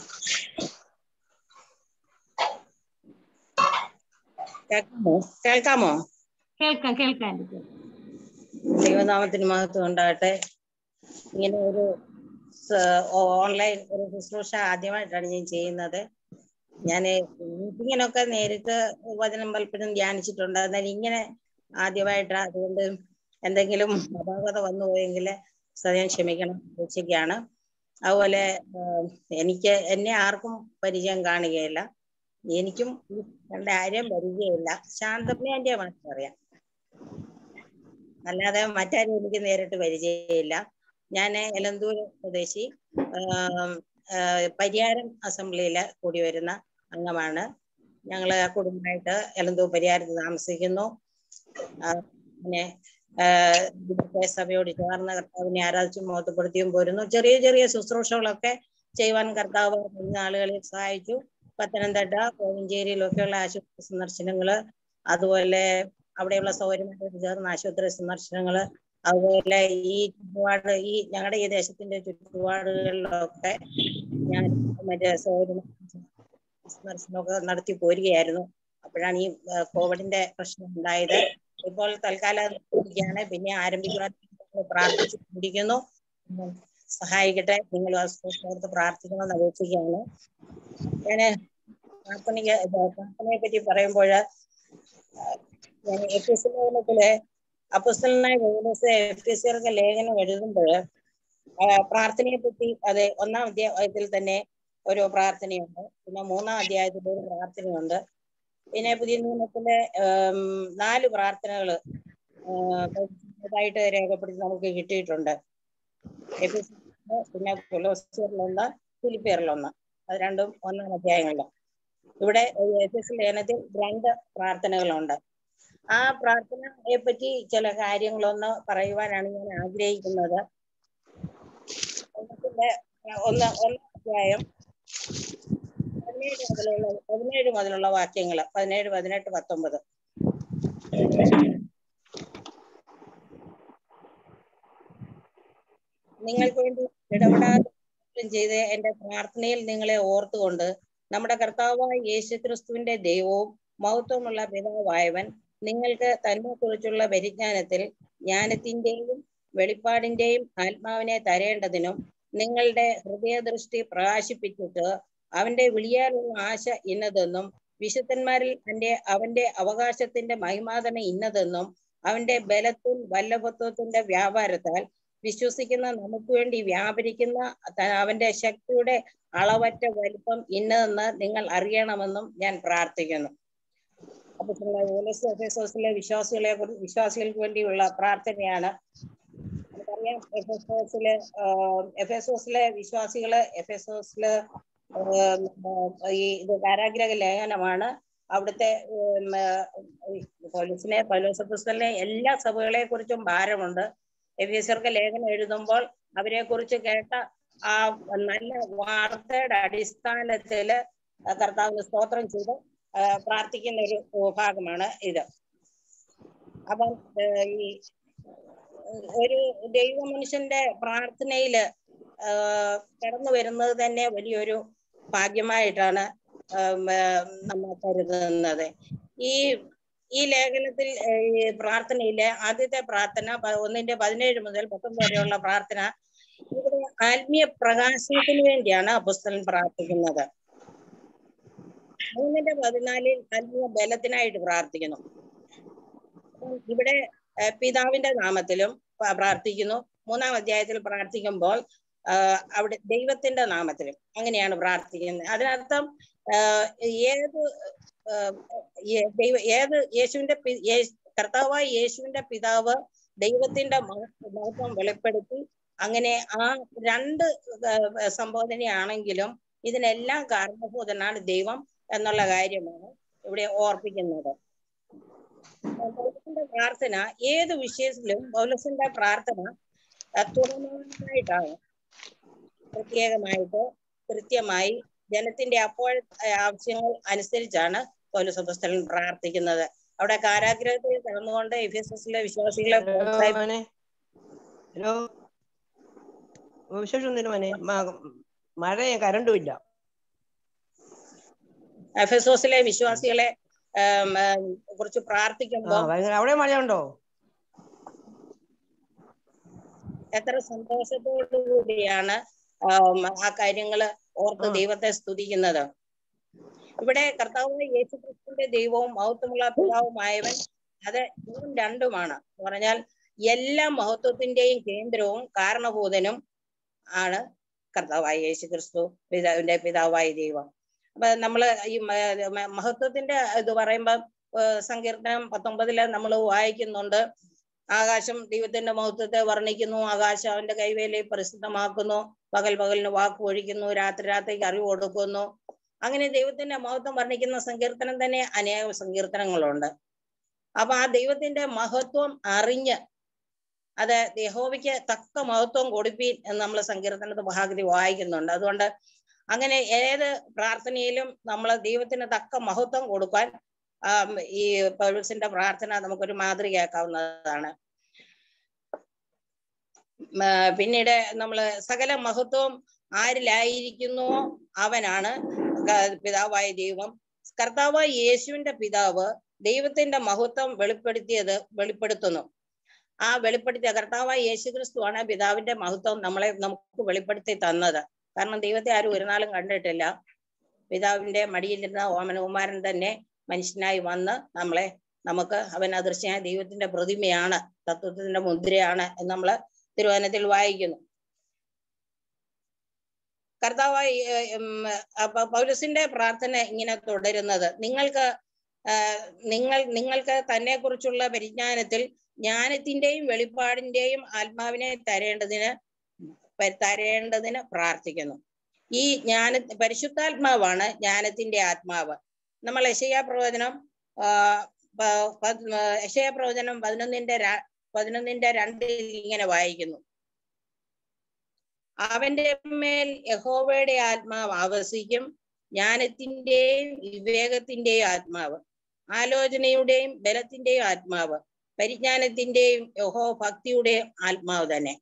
കേൾക്കാമോ കേൾക്കാമോ കേൾക്കാം കേൾക്കാം ആന്റി കേൾക്കാം. ദൈവനാമത്തിന് മഹത്വം ഉണ്ടാകട്ടെ ഇങ്ങനെ ഒരു സ- ഓൺലൈൻ ഒരു ശുശ്രൂഷ ആദ്യമായിട്ടാണ് ഞാൻ ചെയ്യുന്നത് ഞാൻ മീറ്റിങ്ങിനൊക്കെ നേരിട്ട് വചനം പലപ്പോഴും ധ്യാനിച്ചിട്ടുണ്ട് എന്നാൽ ഇങ്ങനെ ആദ്യമായിട്ടാണ് അതുകൊണ്ട് എന്തെങ്കിലും അപാകത വന്നു പോയെങ്കിൽ സദയം ക്ഷമിക്കണം ഉച്ചയ്ക്കാണ് അതുപോലെ ആഹ്, എനിക്ക് എന്നെ ആർക്കും പരിചയം കാണുകയില്ല എനിക്കും ഈ കണ്ട ആരെയും പരിചയമില്ല ശാന്തമ്മേന്റെ മനസ്സറിയാം അല്ലാതെ മറ്റാരും എനിക്ക് നേരിട്ട് പരിചയമില്ല ഞാൻ എലന്തൂർ സ്വദേശി ആം, ആ, പരിയാരം അസംബ്ലിയില് കൂടി വരുന്ന അംഗമാണ് ഞങ്ങള് കുടുംബമായിട്ട് എലന്തൂർ പരിയാരത്ത് താമസിക്കുന്നു ആ, പിന്നെ ആ, ഇവിടുത്തെ സഭയോട് ചേർന്ന് കർത്താവിനെ ആരാധിച്ചും മഹത്വപ്പെടുത്തിയും പോരുന്നു ചെറിയ ചെറിയ ശുശ്രൂഷകളൊക്കെ ചെയ്യുവാൻ കർത്താവ് കഴിഞ്ഞ ആളുകളെ സഹായിച്ചു പത്തനംതിട്ട കോഴഞ്ചേരിയിലൊക്കെയുള്ള ആശുപത്രി സന്ദർശനങ്ങള് അതുപോലെ അവിടെയുള്ള സൗകര്യമായിട്ട് ചേർന്ന ആശുപത്രി സന്ദർശനങ്ങള് അതുപോലെ ഈ ചുറ്റുപാട് ഈ ഞങ്ങളുടെ ഈ ദേശത്തിന്റെ ചുറ്റുപാടുകളിലൊക്കെ ഞാൻ മറ്റേ സൗകര്യം സന്ദർശനമൊക്കെ നടത്തി പോരുകയായിരുന്നു അപ്പോഴാണ് ഈ ആ, കോവിഡിന്റെ പ്രശ്നം ഉണ്ടായത് ഇപ്പോൾ തൽക്കാലം ഇരിക്കുകയാണ് പിന്നെ ആരംഭിക്കുവാൻ പ്രാർത്ഥിച്ചു പിടിക്കുന്നു ഉം, സഹായിക്കട്ടെ നിങ്ങൾ ഓർത്ത് പ്രാർത്ഥിക്കണമെന്ന് അപേക്ഷിക്കുകയാണ് ഞാന് പ്രാർത്ഥനയ്ക്ക് പ്രാർത്ഥനയെ പറ്റി പറയുമ്പോൾ ഞാൻ എഫ് എസ് ലേഖനത്തില് അപ്പസ്തലനായ പൗലോസ് എഫ് എസ് സിയർക്ക് ലേഖനം എഴുതുമ്പോൾ പ്രാർത്ഥനയെ പറ്റി അത് ഒന്നാം അധ്യായത്തിൽ തന്നെ ഒരു പ്രാർത്ഥനയുണ്ട് പിന്നെ മൂന്നാം അധ്യായത്തിൽ ഒരു പ്രാർത്ഥനയുണ്ട് പിന്നെ പുതിയ നിയമത്തിലെ ഉം, നാല് പ്രാർത്ഥനകൾ ായിട്ട് രേഖപ്പെടുത്തി നമുക്ക് കിട്ടിയിട്ടുണ്ട് എഫ് എസ് പിന്നെ കൊലോസിയറിലൊന്ന് ഫിലിപ്പിയറിലൊന്ന് അത് രണ്ടും ഒന്നാം അധ്യായങ്ങളിലും ഇവിടെ എഫ് എസ് ലേഖനത്തിൽ രണ്ട് പ്രാർത്ഥനകളുണ്ട് ആ പ്രാർത്ഥനയെ പറ്റി ചില കാര്യങ്ങളൊന്ന് പറയുവാനാണ് ഞാൻ ആഗ്രഹിക്കുന്നത് ഒന്നത്തിന്റെ ഒന്ന് ഒന്നാം അധ്യായം പതിനേഴ് മുതലുള്ള പതിനേഴ് മുതലുള്ള വാക്യങ്ങൾ പതിനേഴ് പതിനെട്ട് പത്തൊമ്പത് നിങ്ങൾക്ക് വേണ്ടി ഇടപെടാതെ ചെയ്ത് എന്റെ പ്രാർത്ഥനയിൽ നിങ്ങളെ ഓർത്തുകൊണ്ട് നമ്മുടെ കർത്താവായ യേശു ക്രിസ്തുവിന്റെ ദൈവവും മഹത്വമുള്ള പിതാവായവൻ നിങ്ങൾക്ക് തന്നെ കുറിച്ചുള്ള പരിജ്ഞാനത്തിൽ ജ്ഞാനത്തിന്റെയും വെളിപ്പാടിന്റെയും ആത്മാവിനെ തരേണ്ടതിനും നിങ്ങളുടെ ഹൃദയദൃഷ്ടി പ്രകാശിപ്പിച്ചിട്ട് അവന്റെ വിളിയാലുള്ള ആശ ഇന്നതെന്നും വിശുദ്ധന്മാരിൽ തന്റെ അവന്റെ അവകാശത്തിന്റെ മഹിമാതന ഇന്നതെന്നും അവന്റെ ബലത്തിൽ വല്ലഭത്വത്തിന്റെ വ്യാപാരത്താൽ വിശ്വസിക്കുന്ന നമുക്ക് വേണ്ടി വ്യാപരിക്കുന്ന ത- അവന്റെ ശക്തിയുടെ അളവറ്റ വലിപ്പം ഇന്നതെന്ന് നിങ്ങൾ അറിയണമെന്നും ഞാൻ പ്രാർത്ഥിക്കുന്നു അപ്പൊ എഫേസോസിലെ വിശ്വാസികളെ കുറി- വിശ്വാസികൾക്ക് വേണ്ടിയുള്ള പ്രാർത്ഥനയാണ് നമുക്കറിയാം എഫേസോസിലെ എഫേസോസിലെ വിശ്വാസികള് എഫേസോസില് ആം, ആ, ഈ ഇത് കാരാഗ്രഹ ലേഖനമാണ് അവിടുത്തെ ഉം, ആ, ഈ പൗലോസിനെ പൗലോസപ്പുസ്തലിനെ എല്ലാ സഭകളെ കുറിച്ചും ഭാരമുണ്ട് എഫേസർക്ക് ലേഖനം എഴുതുമ്പോൾ അവരെ കുറിച്ച് കേട്ട ആ നല്ല വാർത്തയുടെ അടിസ്ഥാനത്തില് കർത്താവിന് സ്തോത്രം ചെയ്ത് ആ, പ്രാർത്ഥിക്കുന്ന ഒരു ഭാഗമാണ് ഇത് അപ്പം ഏ, ഈ ഒരു ദൈവ മനുഷ്യന്റെ പ്രാർത്ഥനയില് ആ, കടന്നു വരുന്നത് തന്നെ വലിയൊരു ഭാഗ്യമായിട്ടാണ് ആം, ആ, നമ്മൾ കരുതുന്നത് ഈ ഈ ലേഖനത്തിൽ ഏ, ഈ പ്രാർത്ഥനയിലെ ആദ്യത്തെ പ്രാർത്ഥന പ- ഒന്നിന്റെ പതിനേഴ് മുതൽ പത്തൊമ്പത് വരെയുള്ള പ്രാർത്ഥന ഇവിടെ ആത്മീയ പ്രകാശനത്തിന് വേണ്ടിയാണ് അപ്പസ്തലൻ പ്രാർത്ഥിക്കുന്നത് മൂന്നിന്റെ പതിനാലിൽ ആത്മീയ ബലത്തിനായിട്ട് പ്രാർത്ഥിക്കുന്നു അപ്പം ഇവിടെ ആ, പിതാവിന്റെ നാമത്തിലും പ- പ്രാർത്ഥിക്കുന്നു മൂന്നാം അധ്യായത്തിൽ പ്രാർത്ഥിക്കുമ്പോൾ ആ, അവിടെ ദൈവത്തിന്റെ നാമത്തിലും അങ്ങനെയാണ് പ്രാർത്ഥിക്കുന്നത് അതിനർത്ഥം ആ, ഏത് ആ, ഏ- ദൈവ ഏത് യേശുവിന്റെ പി- യേ- കർത്താവായ യേശുവിന്റെ പിതാവ് ദൈവത്തിന്റെ മഹ- മഹത്വം വെളിപ്പെടുത്തി അങ്ങനെ ആ രണ്ട് ആ, സംബോധനയാണെങ്കിലും ഇതിനെല്ലാം കാരണഭൂതനാണ് ദൈവം എന്നുള്ള കാര്യമാണ് ഇവിടെ ഓർപ്പിക്കുന്നത് പൗലോസിന്റെ പ്രാർത്ഥന ഏത് വിഷയത്തിലും പൗലോസിന്റെ പ്രാർത്ഥന ആ, തുറന്നതായിട്ടാണ് പ്രത്യേകമായിട്ട് കൃത്യമായി ജനത്തിന്റെ അപ്പോൾ ആവശ്യങ്ങൾ അനുസരിച്ചാണ് പൗലോസ് അപ്പോസ്തലൻ പ്രാർത്ഥിക്കുന്നത് അവിടെ കാരാഗ്രഹത്തിൽ കടന്നുകൊണ്ട് എഫിഎസ്എസിലെ വിശ്വാസികളെ പ്രോത്സാഹിപ്പിച്ചു മോനെ ഹലോ വിശേഷം ഒന്നുമില്ല മോനെ മ- മഴ കരണ്ടും ഇല്ല എഫെസോസിലെ വിശ്വാസികളെ ആം, ആം, കുറിച്ച് ആ പ്രാർത്ഥിക്കുമ്പോൾ ഭയങ്കര അവിടെ മഴയുണ്ടോ എത്ര സന്തോഷത്തോടു കൂടിയാണ് ആം, ആ കാര്യങ്ങള് ഓർത്ത് ആ. ദൈവത്തെ സ്തുതിക്കുന്നത് ഇവിടെ കർത്താവായ യേശു ക്രിസ്തുവിന്റെ ദൈവവും മഹത്വമുള്ള പിതാവുമായവൻ അത് ഇതും രണ്ടുമാണ് എന്ന് പറഞ്ഞാൽ എല്ലാ മഹത്വത്തിന്റെയും കേന്ദ്രവും കാരണഭൂതനും ആണ് കർത്താവായ യേശു ക്രിസ്തു പിതാവിന്റെ പിതാവായ ദൈവം അപ്പൊ നമ്മള് ഈ മ- മ- മഹത്വത്തിന്റെ ഇത് പറയുമ്പോ സങ്കീർത്തനം പത്തൊമ്പതില് നമ്മൾ വായിക്കുന്നുണ്ട് ആകാശം ദൈവത്തിന്റെ മഹത്വത്തെ വർണ്ണിക്കുന്നു ആകാശം അവന്റെ കൈവേലയെ പ്രസിദ്ധമാക്കുന്നു പകൽ പകലിന് വാക്ക് ഒഴിക്കുന്നു രാത്രി രാത്രിക്ക് അറിവ് കൊടുക്കുന്നു അങ്ങനെ ദൈവത്തിന്റെ മഹത്വം വർണ്ണിക്കുന്ന സങ്കീർത്തനം തന്നെ അനേകം സങ്കീർത്തനങ്ങളുണ്ട് അപ്പൊ ആ ദൈവത്തിന്റെ മഹത്വം അറിഞ്ഞ് അത് യഹോവയ്ക്ക് തക്ക മഹത്വം കൊടുപ്പീൻ എന്ന് നമ്മൾ സങ്കീർത്തനത്തെ ഭാഗത്തിൽ വായിക്കുന്നുണ്ട് അതുകൊണ്ട് അങ്ങനെ ഏത് പ്രാർത്ഥനയിലും നമ്മൾ ദൈവത്തിന് തക്ക മഹത്വം കൊടുക്കാൻ ആം, ഈ പൗരസിന്റെ പ്രാർത്ഥന നമുക്കൊരു മാതൃകയാക്കാവുന്നതാണ് ഉം, ആ, പിന്നീട് നമ്മള് സകല മഹത്വം ആരിലായിരിക്കുന്നുവോ അവനാണ് ക- പിതാവായ ദൈവം കർത്താവായ യേശുവിന്റെ പിതാവ് ദൈവത്തിന്റെ മഹത്വം വെളിപ്പെടുത്തിയത് വെളിപ്പെടുത്തുന്നു ആ വെളിപ്പെടുത്തിയ കർത്താവായ യേശു ക്രിസ്തുവാണ് പിതാവിന്റെ മഹത്വം നമ്മളെ നമുക്ക് വെളിപ്പെടുത്തി തന്നത് കാരണം ദൈവത്തെ ആരും ഒരു നാളും കണ്ടിട്ടില്ല പിതാവിന്റെ മടിയിലിരുന്ന ഓമനകുമാരൻ തന്നെ മനുഷ്യനായി വന്ന് നമ്മളെ നമുക്ക് അവൻ അദൃശ്യമായ ദൈവത്തിന്റെ പ്രതിമയാണ് തത്വത്തിന്റെ മുദ്രയാണ് എന്ന് നമ്മള് തിരുവചനത്തിൽ വായിക്കുന്നു കർത്താവായി ഏർ, ഉം, അപ്പൊ പൗലസിന്റെ പ്രാർത്ഥന ഇങ്ങനെ തുടരുന്നത് നിങ്ങൾക്ക് ആ, നിങ്ങൾ നിങ്ങൾക്ക് തന്നെ കുറിച്ചുള്ള പരിജ്ഞാനത്തിൽ ജ്ഞാനത്തിന്റെയും വെളിപ്പാടിന്റെയും ആത്മാവിനെ തരേണ്ടതിന് പ- തരേണ്ടതിന് പ്രാർത്ഥിക്കുന്നു ഈ ജ്ഞാന പരിശുദ്ധാത്മാവാണ് ജ്ഞാനത്തിന്റെ ആത്മാവ് നമ്മൾ യശയാ പ്രവചനം ആ, പ- പ- യശയാ പ്രവചനം പതിനൊന്നിന്റെ ര- പതിനൊന്നിന്റെ രണ്ടിൽ ഇങ്ങനെ വായിക്കുന്നു അവന്റെ മേൽ യഹോവയുടെ ആത്മാവ് ആവസിക്കും ജ്ഞാനത്തിന്റെയും വിവേകത്തിന്റെയും ആത്മാവ് ആലോചനയുടെയും ബലത്തിന്റെയും ആത്മാവ് പരിജ്ഞാനത്തിന്റെയും യഹോ ഭക്തിയുടെയും ആത്മാവ് തന്നെ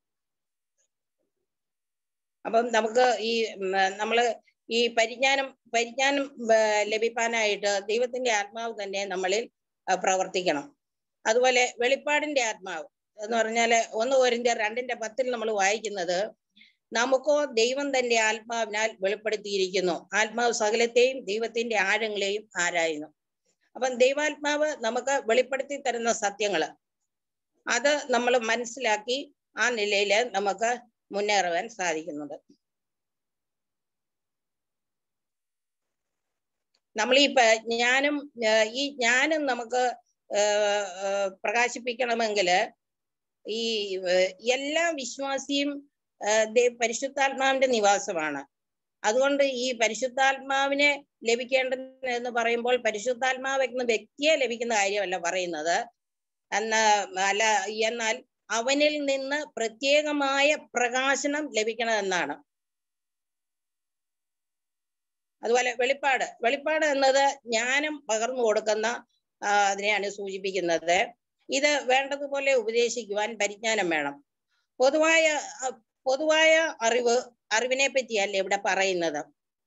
അപ്പം നമുക്ക് ഈ ഉം, നമ്മള് ഈ പരിജ്ഞാനം പരിജ്ഞാനം ആ, ലഭിക്കാനായിട്ട് ദൈവത്തിന്റെ ആത്മാവ് തന്നെ നമ്മളിൽ ആ, പ്രവർത്തിക്കണം അതുപോലെ വെളിപ്പാടിന്റെ ആത്മാവ് എന്ന് പറഞ്ഞാല് ഒന്ന് ഓരിന്റെ രണ്ടിന്റെ പത്തിൽ നമ്മൾ വായിക്കുന്നത് നമുക്കോ ദൈവം തന്റെ ആത്മാവിനാൽ വെളിപ്പെടുത്തിയിരിക്കുന്നു ആത്മാവ് സകലത്തെയും ദൈവത്തിന്റെ ആഴങ്ങളെയും ആരായുന്നു അപ്പം ദൈവാത്മാവ് നമുക്ക് വെളിപ്പെടുത്തി തരുന്ന സത്യങ്ങള് അത് നമ്മൾ മനസ്സിലാക്കി ആ നിലയിൽ നമുക്ക് മുന്നേറുവാൻ സാധിക്കുന്നുണ്ട് നമ്മൾ ഈ പ- ജ്ഞാനം ആ, ഈ ജ്ഞാനം നമുക്ക് ആ, ആ, പ്രകാശിപ്പിക്കണമെങ്കിൽ ഈ ആ, എല്ലാ വിശ്വാസിയും ആ, ദേ- പരിശുദ്ധാത്മാവിന്റെ നിവാസമാണ് അതുകൊണ്ട് ഈ പരിശുദ്ധാത്മാവിനെ ലഭിക്കേണ്ടത് എന്ന് പറയുമ്പോൾ പരിശുദ്ധാത്മാവ് എന്ന വ്യക്തിയെ ലഭിക്കുന്ന കാര്യമല്ല പറയുന്നത് എന്ന അല്ല എന്നാൽ അവനിൽ നിന്ന് പ്രത്യേകമായ പ്രകാശനം ലഭിക്കണമെന്നാണ് അതുപോലെ വെളിപ്പാട് വെളിപ്പാട് എന്നത് ജ്ഞാനം പകർന്നു കൊടുക്കുന്ന ആ, അതിനെയാണ് സൂചിപ്പിക്കുന്നത് ഇത് വേണ്ടതുപോലെ ഉപദേശിക്കുവാൻ പരിജ്ഞാനം വേണം പൊതുവായ അ, പൊതുവായ അറിവ് അറിവിനെ പറ്റിയല്ല ഇവിടെ പറയുന്നത്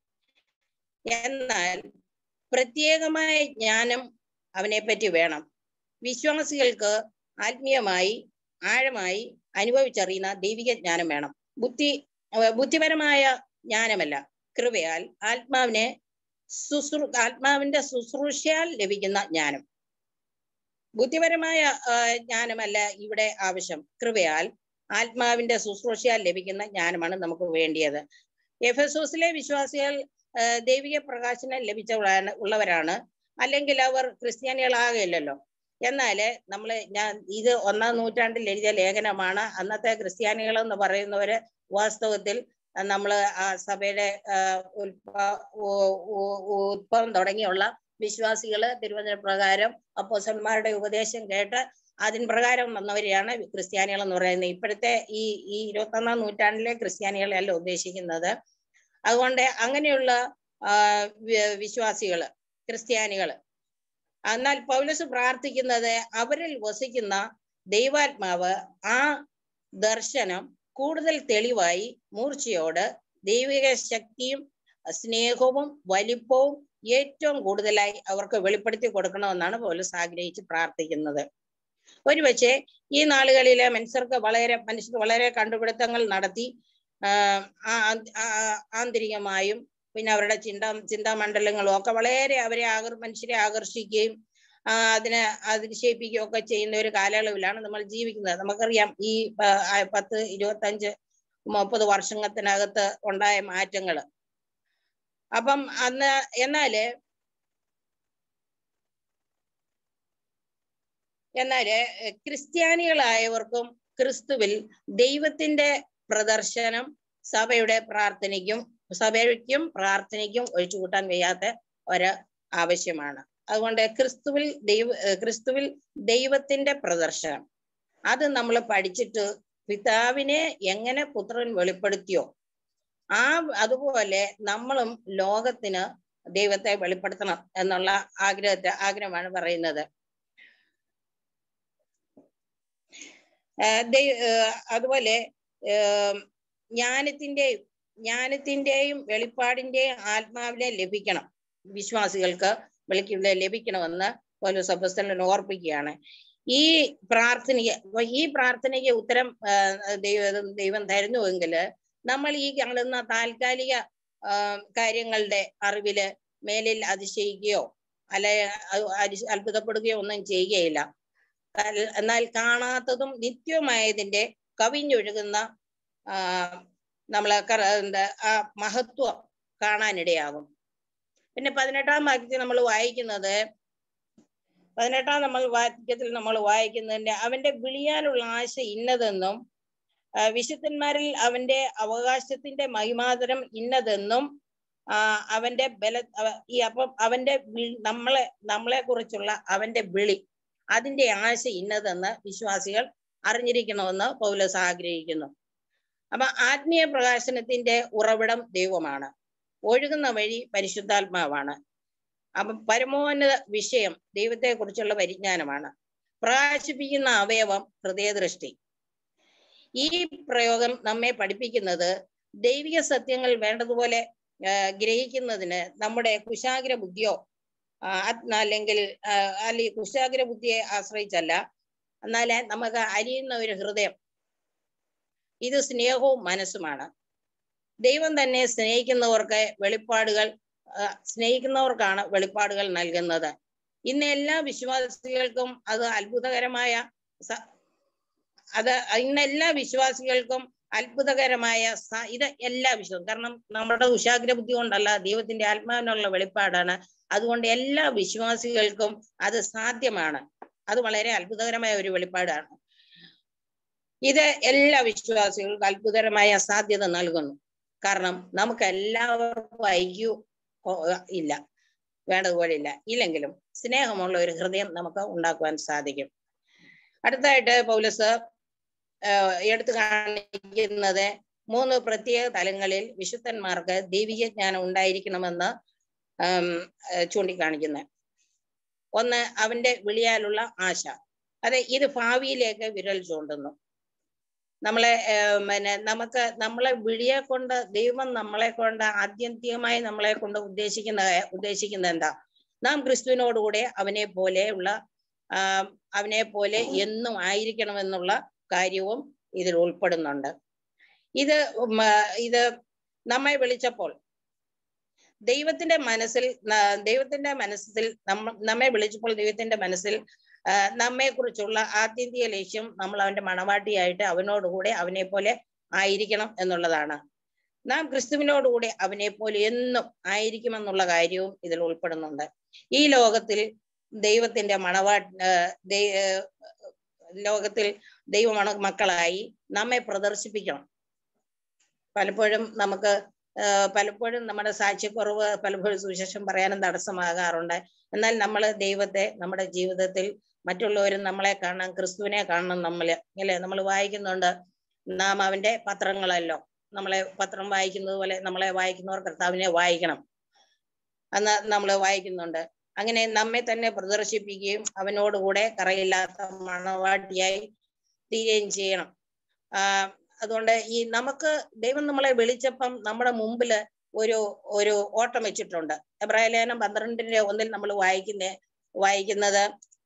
എന്നാൽ പ്രത്യേകമായ ജ്ഞാനം അവനെ പറ്റി വേണം വിശ്വാസികൾക്ക് ആത്മീയമായി ആഴമായി അനുഭവിച്ചറിയുന്ന ദൈവിക ജ്ഞാനം വേണം ബുദ്ധി അഹ് ബുദ്ധിപരമായ ജ്ഞാനമല്ല കൃപയാൽ ആത്മാവിനെ ശുശ്രൂ ആത്മാവിന്റെ ശുശ്രൂഷയാൽ ലഭിക്കുന്ന ജ്ഞാനം ബുദ്ധിപരമായ ആ, ജ്ഞാനമല്ല ഇവിടെ ആവശ്യം കൃപയാൽ ആത്മാവിന്റെ ശുശ്രൂഷയാൽ ലഭിക്കുന്ന ജ്ഞാനമാണ് നമുക്ക് വേണ്ടിയത് എഫസോസിലെ വിശ്വാസികൾ ആ, ദൈവിക പ്രകാശനം ലഭിച്ചവരാണ് ഉള്ളവരാണ് അല്ലെങ്കിൽ അവർ ക്രിസ്ത്യാനികളാകില്ലല്ലോ എന്നാല് നമ്മള് ഞാൻ ഇത് ഒന്നാം നൂറ്റാണ്ടിൽ എഴുതിയ ലേഖനമാണ് അന്നത്തെ ക്രിസ്ത്യാനികൾ എന്ന് പറയുന്നവര് വാസ്തവത്തിൽ നമ്മള് ആ സഭയുടെ ആ, ഉൽപ- ഉ- ഉ- ഉത്ഭവം തുടങ്ങിയുള്ള വിശ്വാസികള് തിരുവചന പ്രകാരം അപ്പോസന്മാരുടെ ഉപദേശം കേട്ട് അതിൻ പ്രകാരം വന്നവരെയാണ് ക്രിസ്ത്യാനികൾ എന്ന് പറയുന്നത് ഇപ്പോഴത്തെ ഈ ഈ ഇരുപത്തൊന്നാം നൂറ്റാണ്ടിലെ ക്രിസ്ത്യാനികളെയല്ല ഉദ്ദേശിക്കുന്നത് അതുകൊണ്ട് അങ്ങനെയുള്ള ആ, വി- വിശ്വാസികള് ക്രിസ്ത്യാനികള് എന്നാൽ പൗലസ് പ്രാർത്ഥിക്കുന്നത് അവരിൽ വസിക്കുന്ന ദൈവാത്മാവ് ആ ദർശനം കൂടുതൽ തെളിവായി മൂർച്ചയോട് ദൈവിക ശക്തിയും സ്നേഹവും വലിപ്പവും ഏറ്റവും കൂടുതലായി അവർക്ക് വെളിപ്പെടുത്തി കൊടുക്കണമെന്നാണ് പൗലസ് ആഗ്രഹിച്ച് പ്രാർത്ഥിക്കുന്നത് ഒരുപക്ഷെ ഈ നാളുകളിലെ മനുഷ്യർക്ക് വളരെ മനുഷ്യർ വളരെ കണ്ടുപിടുത്തങ്ങൾ നടത്തി ആഹ് ആ- ആ- ആന്തരികമായും പിന്നെ അവരുടെ ചിന്താ ചിന്താമണ്ഡലങ്ങളും ഒക്കെ വളരെ അവരെ ആകർ മനുഷ്യരെ ആകർഷിക്കുകയും ആ, അതിനെ അതിശയിപ്പിക്കുകയും ഒക്കെ ചെയ്യുന്ന ഒരു കാലയളവിലാണ് നമ്മൾ ജീവിക്കുന്നത് നമുക്കറിയാം ഈ പ- ആ പത്ത് ഇരുപത്തഞ്ച് മുപ്പത് വർഷത്തിനകത്ത് ഉണ്ടായ മാറ്റങ്ങൾ അപ്പം അന്ന് എന്നാല് എന്നാല് എഹ് ക്രിസ്ത്യാനികളായവർക്കും ക്രിസ്തുവിൽ ദൈവത്തിന്റെ പ്രദർശനം സഭയുടെ പ്രാർത്ഥനയ്ക്കും സഭയ്ക്കും പ്രാർത്ഥനയ്ക്കും ഒഴിച്ചു കൂട്ടാൻ കഴിയാത്ത ഒരു ആവശ്യമാണ് അതുകൊണ്ട് ക്രിസ്തുവിൽ ദൈവ ഏഹ് ക്രിസ്തുവിൽ ദൈവത്തിന്റെ പ്രദർശനം അത് നമ്മൾ പഠിച്ചിട്ട് പിതാവിനെ എങ്ങനെ പുത്രൻ വെളിപ്പെടുത്തിയോ ആ അതുപോലെ നമ്മളും ലോകത്തിന് ദൈവത്തെ വെളിപ്പെടുത്തണം എന്നുള്ള ആഗ്രഹത്തെ ആഗ്രഹമാണ് പറയുന്നത് ഏഹ് ദൈ- ഏഹ് അതുപോലെ ഏഹ് ജ്ഞാനത്തിന്റെയും ജ്ഞാനത്തിന്റെയും വെളിപ്പാടിന്റെയും ആത്മാവിനെ ലഭിക്കണം വിശ്വാസികൾക്ക് വെളിക്കുള്ള ലഭിക്കണമെന്ന് പൗലോസ് അപ്പോസ്തലൻ ഓർപ്പിക്കുകയാണ് ഈ പ്രാർത്ഥനയ്ക്ക് ഈ പ്രാർത്ഥനയ്ക്ക് ഉത്തരം ആഹ് ദൈവം ദൈവം തരുന്നുവെങ്കിൽ നമ്മൾ ഈ കാണുന്ന താൽക്കാലിക ആഹ് കാര്യങ്ങളുടെ അറിവില് മേലിൽ അതിശയിക്കുകയോ അല്ലെ അ- അതി- അത്ഭുതപ്പെടുകയോ ഒന്നും ചെയ്യുകയില്ല കൽ- എന്നാൽ കാണാത്തതും നിത്യവുമായതിന്റെ കവിഞ്ഞൊഴുകുന്ന ആ നമ്മളെ കറ- എന്താ ആ മഹത്വം കാണാനിടയാകും പിന്നെ പതിനെട്ടാം വാക്യത്തിൽ നമ്മൾ വായിക്കുന്നത് പതിനെട്ടാം നമ്മൾ വാക്യത്തിൽ നമ്മൾ വായിക്കുന്നതിന്റെ അവന്റെ വിളിയാനുള്ള ആശ ഇന്നതെന്നും ആ, വിശുദ്ധന്മാരിൽ അവന്റെ അവകാശത്തിന്റെ മഹിമാതരം ഇന്നതെന്നും ആ അവന്റെ ബല അവ- ഈ അപ്പം അവന്റെ വി- നമ്മളെ നമ്മളെ കുറിച്ചുള്ള അവന്റെ വിളി അതിന്റെ ആശ ഇന്നതെന്ന് വിശ്വാസികൾ അറിഞ്ഞിരിക്കണമെന്ന് പൗലോസ് ആഗ്രഹിക്കുന്നു അപ്പൊ ആത്മീയ പ്രകാശനത്തിന്റെ ഉറവിടം ദൈവമാണ് ഒഴുകുന്ന വഴി പരിശുദ്ധാത്മാവാണ് അപ്പൊ പരമോന്നത വിഷയം ദൈവത്തെ കുറിച്ചുള്ള പരിജ്ഞാനമാണ് പ്രകാശിപ്പിക്കുന്ന അവയവം ഹൃദയദൃഷ്ടി ഈ പ്രയോഗം നമ്മെ പഠിപ്പിക്കുന്നത് ദൈവിക സത്യങ്ങൾ വേണ്ടതുപോലെ ആ, ഗ്രഹിക്കുന്നതിന് നമ്മുടെ കുശാഗ്ര ബുദ്ധിയോ ആ, ആത്മ അല്ലെങ്കിൽ ആ, അല്ലെങ്കിൽ കുശാഗ്ര ബുദ്ധിയെ ആശ്രയിച്ചല്ല എന്നാല് നമുക്ക് അരിയുന്ന ഒരു ഹൃദയം ഇത് സ്നേഹവും മനസ്സുമാണ് ദൈവം തന്നെ സ്നേഹിക്കുന്നവർക്ക് വെളിപ്പാടുകൾ ആ, സ്നേഹിക്കുന്നവർക്കാണ് വെളിപ്പാടുകൾ നൽകുന്നത് ഇന്ന് എല്ലാ വിശ്വാസികൾക്കും അത് അത്ഭുതകരമായ സ- അത് ഇന്ന് എല്ലാ വിശ്വാസികൾക്കും അത്ഭുതകരമായ സ- ഇത് എല്ലാ വിശ്വാസം കാരണം നമ്മുടെ ഉശാഗ്ര ബുദ്ധി കൊണ്ടല്ല ദൈവത്തിന്റെ ആത്മാവിനുള്ള വെളിപ്പാടാണ് അതുകൊണ്ട് എല്ലാ വിശ്വാസികൾക്കും അത് സാധ്യമാണ് അത് വളരെ അത്ഭുതകരമായ ഒരു വെളിപ്പാടാണ് ഇത് എല്ലാ വിശ്വാസികൾക്കും അത്ഭുതകരമായ സാധ്യത നൽകുന്നു കാരണം നമുക്ക് എല്ലാവർക്കും ഐക്യു ഇല്ല വേണ്ടതുപോലെ ഇല്ല ഇല്ലെങ്കിലും സ്നേഹമുള്ള ഒരു ഹൃദയം നമുക്ക് ഉണ്ടാക്കുവാൻ സാധിക്കും അടുത്തായിട്ട് പൗലസ് ആഹ് എടുത്തു കാണിക്കുന്നത് മൂന്ന് പ്രത്യേക തലങ്ങളിൽ വിശുദ്ധന്മാർക്ക് ദൈവിക ജ്ഞാനം ഉണ്ടായിരിക്കണമെന്ന് ആം, ഏർ ചൂണ്ടിക്കാണിക്കുന്നത് ഒന്ന് അവന്റെ വിളിയാലുള്ള ആശ അതെ ഇത് ഭാവിയിലേക്ക് വിരൽ ചൂണ്ടുന്നു നമ്മളെ ഏർ പിന്നെ നമുക്ക് നമ്മളെ വിളിയെ കൊണ്ട് ദൈവം നമ്മളെ കൊണ്ട് ആത്യന്തികമായി നമ്മളെ കൊണ്ട് ഉദ്ദേശിക്കുന്ന ഉദ്ദേശിക്കുന്നത് എന്താ നാം ക്രിസ്തുവിനോടുകൂടെ അവനെ പോലെയുള്ള ആ, അവനെ പോലെ എന്നും ആയിരിക്കണമെന്നുള്ള കാര്യവും ഇതിൽ ഉൾപ്പെടുന്നുണ്ട് ഇത് ഉം, ആ, ഇത് നമ്മെ വിളിച്ചപ്പോൾ ദൈവത്തിന്റെ മനസ്സിൽ ന- ദൈവത്തിന്റെ മനസ്സിൽ നമ്മ നമ്മെ വിളിച്ചപ്പോൾ ദൈവത്തിന്റെ മനസ്സിൽ നമ്മെ കുറിച്ചുള്ള ആത്യന്തിക ലക്ഷ്യം നമ്മൾ അവന്റെ മണവാട്ടിയായിട്ട് അവനോടുകൂടെ അവനെ പോലെ ആയിരിക്കണം എന്നുള്ളതാണ് നാം ക്രിസ്തുവിനോടുകൂടെ അവനെ പോലെ എന്നും ആയിരിക്കുമെന്നുള്ള കാര്യവും ഇതിൽ ഉൾപ്പെടുന്നുണ്ട് ഈ ലോകത്തിൽ ദൈവത്തിന്റെ മണവാ ആഹ് ദൈ- ആഹ് ലോകത്തിൽ ദൈവമണ മക്കളായി നമ്മെ പ്രദർശിപ്പിക്കണം പലപ്പോഴും നമുക്ക് ആഹ് പലപ്പോഴും നമ്മുടെ സാക്ഷ്യക്കുറവ് പലപ്പോഴും സുവിശേഷം പറയാനും തടസ്സമാകാറുണ്ട് എന്നാൽ നമ്മൾ ദൈവത്തെ നമ്മുടെ ജീവിതത്തിൽ മറ്റുള്ളവരും നമ്മളെ കാണാൻ ക്രിസ്തുവിനെ കാണണം നമ്മൾ അല്ലെ നമ്മൾ വായിക്കുന്നുണ്ട് നാം അവന്റെ പത്രങ്ങളല്ലോ നമ്മളെ പത്രം വായിക്കുന്നത് പോലെ നമ്മളെ വായിക്കുന്നവർ കർത്താവിനെ വായിക്കണം എന്ന് നമ്മൾ വായിക്കുന്നുണ്ട് അങ്ങനെ നമ്മെ തന്നെ പ്രദർശിപ്പിക്കുകയും അവനോടുകൂടെ കറയില്ലാത്ത മണവാട്ടിയായി തീരുകയും ചെയ്യണം ആ അതുകൊണ്ട് ഈ നമുക്ക് ദൈവം നമ്മളെ വിളിച്ചപ്പം നമ്മുടെ മുമ്പില് ഒരു ഒരു ഓട്ടം വെച്ചിട്ടുണ്ട് എബ്രായ ലേഖനം പന്ത്രണ്ടിന്റെ ഒന്നിൽ നമ്മൾ വായിക്കുന്ന വായിക്കുന്നത്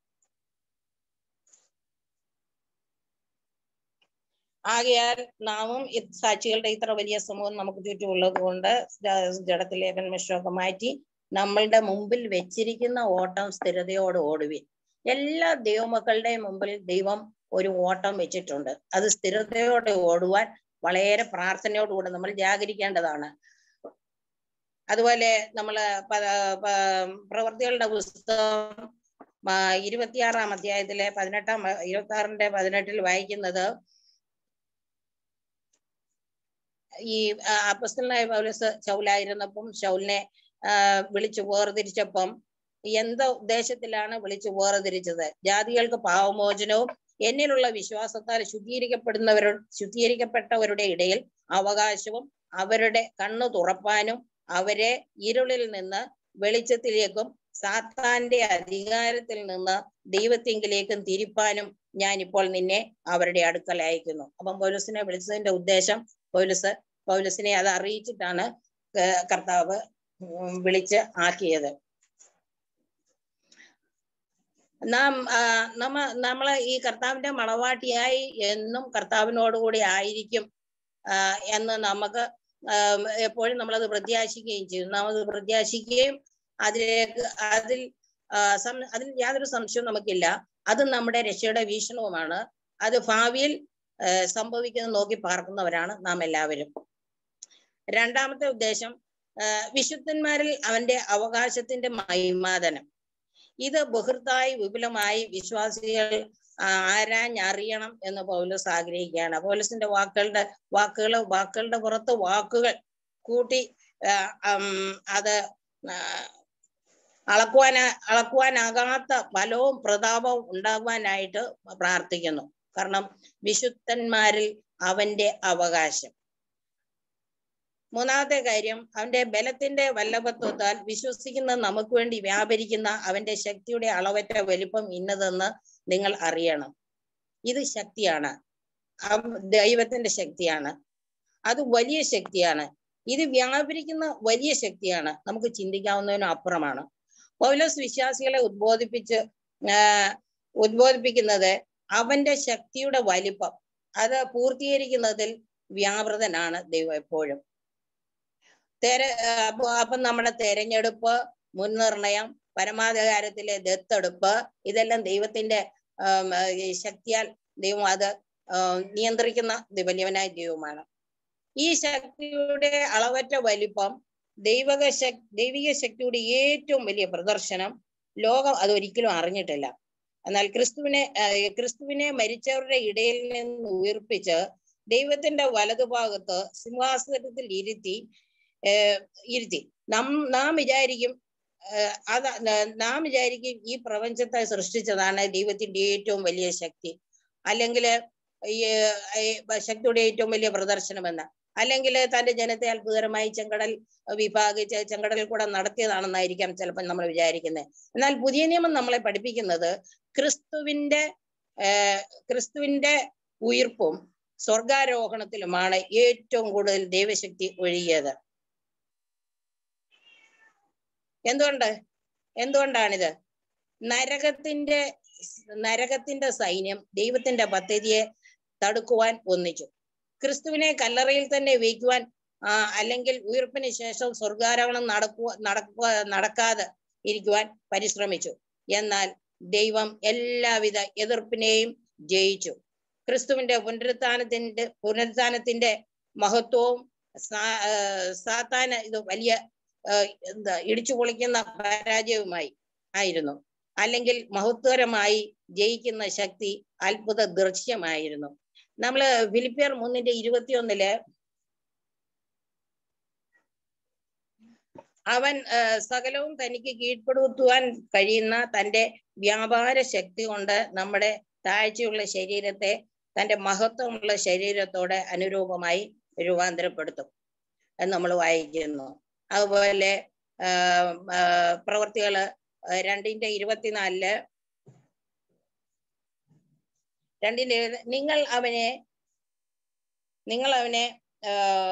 ആകയാൽ നാമും ഈ സാക്ഷികളുടെ ഇത്ര വലിയ സമൂഹം നമുക്ക് ചുറ്റുമുള്ളത് കൊണ്ട് ജഡത്തിലെ കന്മഷമൊക്കെ മാറ്റി നമ്മളുടെ മുമ്പിൽ വെച്ചിരിക്കുന്ന ഓട്ടം സ്ഥിരതയോട് ഓടുവിൻ എല്ലാ ദൈവമക്കളുടെയും മുമ്പിൽ ദൈവം ഒരു ഓട്ടം വെച്ചിട്ടുണ്ട് അത് സ്ഥിരതയോടെ ഓടുവാൻ വളരെ പ്രാർത്ഥനയോടുകൂടെ നമ്മൾ ജാഗരിക്കേണ്ടതാണ് അതുപോലെ നമ്മള് പ- പ- പ്രവൃത്തികളുടെ പുസ്തകം ആ, ഇരുപത്തിയാറാം അധ്യായത്തിലെ പതിനെട്ടാം ഇരുപത്തി ആറിന്റെ പതിനെട്ടിൽ വായിക്കുന്നത് ഈ ആ, അപ്പസ്തലനായ പൗലോസ് ശൗലായിരുന്നപ്പം ശൗലിനെ ആ, വിളിച്ചു വേർതിരിച്ചപ്പം എന്ത് ഉദ്ദേശത്തിലാണ് വിളിച്ചു വേർതിരിച്ചത് ജാതികൾക്ക് പാവമോചനവും എന്നിലുള്ള വിശ്വാസത്താൽ ശുദ്ധീകരിക്കപ്പെടുന്നവരു ശുദ്ധീകരിക്കപ്പെട്ടവരുടെ ഇടയിൽ അവകാശവും അവരുടെ കണ്ണു തുറപ്പാനും അവരെ ഇരുളിൽ നിന്ന് വെളിച്ചത്തിലേക്കും സാത്താന്റെ അധികാരത്തിൽ നിന്ന് ദൈവത്തിങ്കിലേക്കും തിരിപ്പാനും ഞാൻ ഇപ്പോൾ നിന്നെ അവരുടെ അടുക്കൽ അയക്കുന്നു അപ്പം പൗലസിനെ വിളിച്ചതിന്റെ ഉദ്ദേശം പൗലസ് പൗലസിനെ അത് അറിയിച്ചിട്ടാണ് ക- കർത്താവ് ഉം വിളിച്ച് ആക്കിയത് നാം ആ, നമ്മ നമ്മളെ ഈ കർത്താവിന്റെ മണവാട്ടിയായി എന്നും കർത്താവിനോടുകൂടി ആയിരിക്കും ആ, എന്ന് നമുക്ക് ആം, എപ്പോഴും നമ്മളത് പ്രത്യാശിക്കുകയും ചെയ്യും നാം അത് പ്രത്യാശിക്കുകയും അതിലേക്ക് അതിൽ ആ, സം- അതിൽ യാതൊരു സംശയവും നമുക്കില്ല അത് നമ്മുടെ രക്ഷയുടെ വീക്ഷണവുമാണ് അത് ഭാവിയിൽ ആ, സംഭവിക്കുന്നത് നോക്കി പാർക്കുന്നവരാണ് നാം എല്ലാവരും രണ്ടാമത്തെ ഉദ്ദേശം ആ, വിശുദ്ധന്മാരിൽ അവന്റെ അവകാശത്തിന്റെ മഹിമാതനം ഇത് ബഹൃതായി വിപുലമായി വിശ്വാസികൾ ആ, ആരാഞ്ഞറിയണം എന്ന് പൗലോസ് ആഗ്രഹിക്കുകയാണ് പൗലോസിന്റെ വാക്കുകളുടെ വാക്കുകൾ വാക്കുകളുടെ പുറത്ത് വാക്കുകൾ കൂട്ടി ആ, ഉം, അത് ആ, അളക്കുവാൻ അളക്കുവാനാകാത്ത ഫലവും പ്രതാപവും ഉണ്ടാകുവാനായിട്ട് പ്രാർത്ഥിക്കുന്നു കാരണം വിശുദ്ധന്മാരിൽ അവന്റെ അവകാശം മൂന്നാമത്തെ കാര്യം അവന്റെ ബലത്തിന്റെ വല്ലഭത്വത്താൽ വിശ്വസിക്കുന്ന നമുക്ക് വേണ്ടി വ്യാപരിക്കുന്ന അവന്റെ ശക്തിയുടെ അളവറ്റ വലിപ്പം ഇന്നതെന്ന് നിങ്ങൾ അറിയണം ഇത് ശക്തിയാണ് അവ- ദൈവത്തിന്റെ ശക്തിയാണ് അത് വലിയ ശക്തിയാണ് ഇത് വ്യാപരിക്കുന്ന വലിയ ശക്തിയാണ് നമുക്ക് ചിന്തിക്കാവുന്നതിനും അപ്പുറമാണ് പൗലോസ് വിശ്വാസികളെ ഉദ്ബോധിപ്പിച്ച് ആ, ഉദ്ബോധിപ്പിക്കുന്നത് അവന്റെ ശക്തിയുടെ വലിപ്പം അത് പൂർത്തീകരിക്കുന്നതിൽ വ്യാപൃതനാണ് ദൈവം എപ്പോഴും തെര ആ, അപ്പൊ അപ്പം നമ്മുടെ തെരഞ്ഞെടുപ്പ് മുൻനിർണയം പരമാധികാരത്തിലെ ദത്തെടുപ്പ് ഇതെല്ലാം ദൈവത്തിന്റെ ആം, ആ, ഈ ശക്തിയാൽ ദൈവം അത് ആ, നിയന്ത്രിക്കുന്ന ദി- വലിയവനായ ദൈവമാണ് ഈ ശക്തിയുടെ അളവറ്റ വലിപ്പം ദൈവക ശക് ദൈവിക ശക്തിയുടെ ഏറ്റവും വലിയ പ്രദർശനം ലോകം അത് ഒരിക്കലും അറിഞ്ഞിട്ടില്ല എന്നാൽ ക്രിസ്തുവിനെ ആ, ക്രിസ്തുവിനെ മരിച്ചവരുടെ ഇടയിൽ നിന്ന് ഉയർപ്പിച്ച് ദൈവത്തിന്റെ വലതുഭാഗത്ത് സിംഹാസനത്തിൽ ഇരുത്തി ഏർ ഇരുത്തി നം നാം വിചാരിക്കും ഏർ അത് ന- നാം വിചാരിക്കും ഈ പ്രപഞ്ചത്തെ സൃഷ്ടിച്ചതാണ് ദൈവത്തിന്റെ ഏറ്റവും വലിയ ശക്തി അല്ലെങ്കിൽ ഈ ഏർ, ഈ ശക്തിയുടെ ഏറ്റവും വലിയ പ്രദർശനമെന്ന് അല്ലെങ്കിൽ തന്റെ ജനത്തെ അത്ഭുതകരമായി ചെങ്കടൽ വിഭാഗിച്ച് ചെങ്കടലിൽ കൂടെ നടത്തിയതാണെന്നായിരിക്കാം ചിലപ്പോൾ നമ്മൾ വിചാരിക്കുന്നത് എന്നാൽ പുതിയ നിയമം നമ്മളെ പഠിപ്പിക്കുന്നത് ക്രിസ്തുവിന്റെ ഏർ ക്രിസ്തുവിന്റെ ഉയിർപ്പും സ്വർഗാരോഹണത്തിലുമാണ് ഏറ്റവും കൂടുതൽ ദൈവശക്തി ഒഴുകിയത് എന്തുകൊണ്ട് എന്തുകൊണ്ടാണിത് നരകത്തിന്റെ നരകത്തിന്റെ സൈന്യം ദൈവത്തിന്റെ പദ്ധതിയെ തടുക്കുവാൻ ഒന്നിച്ചു ക്രിസ്തുവിനെ കല്ലറയിൽ തന്നെ വയ്ക്കുവാൻ ആ, അല്ലെങ്കിൽ ഉയർപ്പിന് ശേഷം സ്വർഗാരോഹണം നടക്കുക നടക്കുക നടക്കാതെ ഇരിക്കുവാൻ പരിശ്രമിച്ചു എന്നാൽ ദൈവം എല്ലാവിധ എതിർപ്പിനെയും ജയിച്ചു ക്രിസ്തുവിന്റെ പുനരുത്ഥാനത്തിന്റെ പുനരുത്ഥാനത്തിന്റെ മഹത്വവും സാ- ആ, സാത്താന് ഇത് വലിയ ആ, എന്താ ഇടിച്ചു പൊളിക്കുന്ന പരാജയവുമായി ആയിരുന്നു അല്ലെങ്കിൽ മഹത്വകരമായി ജയിക്കുന്ന ശക്തി അത്ഭുത ദൃശ്യമായിരുന്നു നമ്മള് ഫിലിപ്പിയർ മൂന്നിന്റെ ഇരുപത്തിയൊന്നില് അവൻ ആ, സകലവും തനിക്ക് കീഴ്പ്പെടുത്തുവാൻ കഴിയുന്ന തന്റെ വ്യാപാര ശക്തി കൊണ്ട് നമ്മുടെ താഴ്ചയുള്ള ശരീരത്തെ തന്റെ മഹത്വമുള്ള ശരീരത്തോടെ അനുരൂപമായി രൂപാന്തരപ്പെടുത്തും എന്ന് നമ്മൾ വായിക്കുന്നു അതുപോലെ ആ, ആ, പ്രവർത്തികള് രണ്ടിന്റെ ഇരുപത്തിനാലില് രണ്ടിന്റെ ഇരുപത് നിങ്ങൾ അവനെ നിങ്ങൾ അവനെ ആ,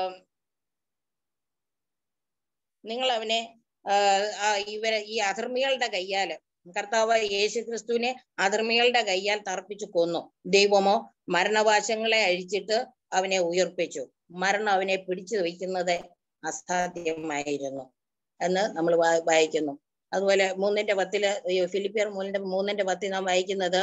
നിങ്ങൾ അവനെ ആ, ആ, ഇവരെ ഈ അധർമ്മികളുടെ കയ്യാല് കർത്താവ് യേശു ക്രിസ്തുവിനെ അധർമ്മികളുടെ കയ്യാൽ തർപ്പിച്ചു കൊന്നു ദൈവമോ മരണവാശങ്ങളെ അഴിച്ചിട്ട് അവനെ ഉയർപ്പിച്ചു മരണം അവനെ പിടിച്ചു വയ്ക്കുന്നത് അസാധ്യമായിരുന്നു എന്ന് നമ്മൾ വായിക്കുന്നു അതുപോലെ മൂന്നിന്റെ പത്തില് ഈ ഫിലിപ്പിയർ മൂന്നിന്റെ മൂന്നിന്റെ പത്തിൽ നാം വായിക്കുന്നത്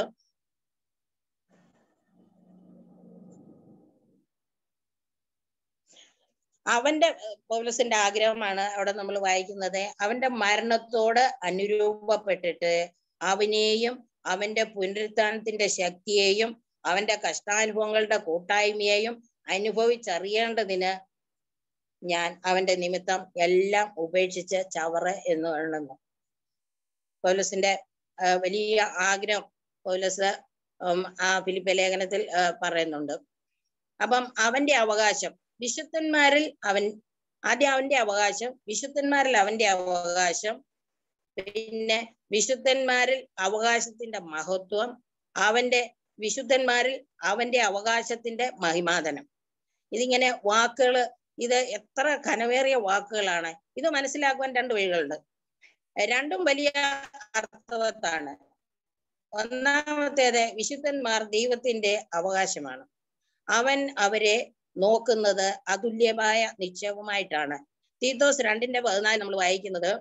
അവന്റെ ഏർ, പൗലോസിന്റെ ആഗ്രഹമാണ് അവിടെ നമ്മൾ വായിക്കുന്നത് അവന്റെ മരണത്തോട് അനുരൂപപ്പെട്ടിട്ട് അവനെയും അവന്റെ പുനരുത്ഥാനത്തിന്റെ ശക്തിയെയും അവന്റെ കഷ്ടാനുഭവങ്ങളുടെ കൂട്ടായ്മയെയും അനുഭവിച്ചറിയേണ്ടതിന് ഞാൻ അവന്റെ നിമിത്തം എല്ലാം ഉപേക്ഷിച്ച് ചവറ് എന്ന് എണ്ണുന്നു പൗലോസിന്റെ ആ, വലിയ ആഗ്രഹം പൗലോസ് ഉം, ആ ഫിലിപ്പ ലേഖനത്തിൽ ആ, പറയുന്നുണ്ട് അപ്പം അവന്റെ അവകാശം വിശുദ്ധന്മാരിൽ അവൻ ആദ്യം അവന്റെ അവകാശം വിശുദ്ധന്മാരിൽ അവന്റെ അവകാശം പിന്നെ വിശുദ്ധന്മാരിൽ അവകാശത്തിന്റെ മഹത്വം അവന്റെ വിശുദ്ധന്മാരിൽ അവന്റെ അവകാശത്തിന്റെ മഹിമാതനം ഇതിങ്ങനെ വാക്കുകള് ഇത് എത്ര ഘനമേറിയ വാക്കുകളാണ് ഇത് മനസ്സിലാക്കുവാൻ രണ്ട് വഴികളുണ്ട് രണ്ടും വലിയ അർത്ഥവത്താണ് ഒന്നാമത്തേത് വിശുദ്ധന്മാർ ദൈവത്തിന്റെ അവകാശമാണ് അവൻ അവരെ നോക്കുന്നത് അതുല്യമായ നിശ്ചയവുമായിട്ടാണ് തീത്തോസ് രണ്ടിന്റെ പതിനാല് നമ്മൾ വായിക്കുന്നത്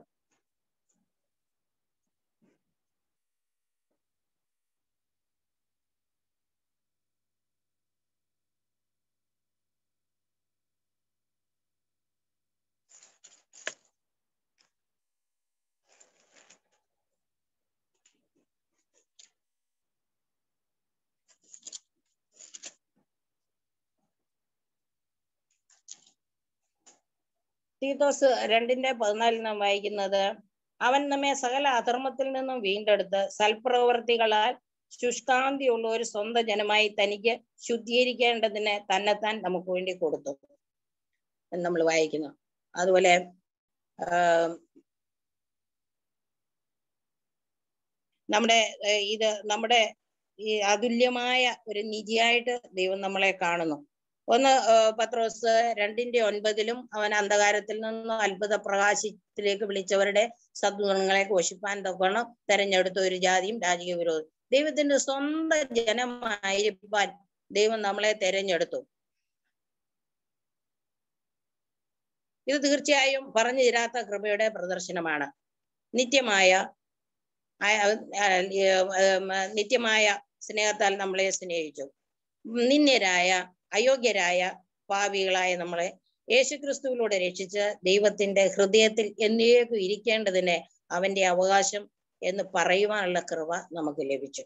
തീത്തോസ് രണ്ടിന്റെ പതിനാലിൽ നാം വായിക്കുന്നത് അവൻ നമ്മെ സകല അധർമ്മത്തിൽ നിന്നും വീണ്ടെടുത്ത് സൽപ്രവൃത്തികളാൽ ശുഷ്കാന്തിയുള്ള ഒരു സ്വന്തം ജനമായി തനിക്ക് ശുദ്ധീകരിക്കേണ്ടതിന് തന്നെത്താൻ നമുക്ക് വേണ്ടി കൊടുത്തു എന്ന് നമ്മൾ വായിക്കുന്നു അതുപോലെ ആം, നമ്മുടെ ഏർ ഇത് നമ്മുടെ ഈ അതുല്യമായ ഒരു നിധിയായിട്ട് ദൈവം നമ്മളെ കാണുന്നു ഒന്ന് ഏർ പത്രോസ് രണ്ടിന്റെ ഒൻപതിലും അവൻ അന്ധകാരത്തിൽ നിന്നും അത്ഭുത പ്രകാശത്തിലേക്ക് വിളിച്ചവരുടെ സദ്ഗുണങ്ങളെ ഘോഷിപ്പാൻ തക്കണം തെരഞ്ഞെടുത്ത ഒരു ജാതിയും രാജകീയ വിരോധം ദൈവത്തിന്റെ സ്വന്തം ജനമായിരിക്കാൻ ദൈവം നമ്മളെ തെരഞ്ഞെടുത്തു ഇത് തീർച്ചയായും പറഞ്ഞു തീരാത്ത കൃപയുടെ പ്രദർശനമാണ് നിത്യമായ ആ- ആ- ഏർ നിത്യമായ സ്നേഹത്താൽ നമ്മളെ സ്നേഹിച്ചു നിന്ദ്യരായ അയോഗ്യരായ പാപികളായ നമ്മളെ യേശുക്രിസ്തുവിലൂടെ രക്ഷിച്ച് ദൈവത്തിന്റെ ഹൃദയത്തിൽ എന്നേക്കും ഇരിക്കേണ്ടതിന് അവന്റെ അവകാശം എന്ന് പറയുവാനുള്ള കൃപ നമുക്ക് ലഭിച്ചു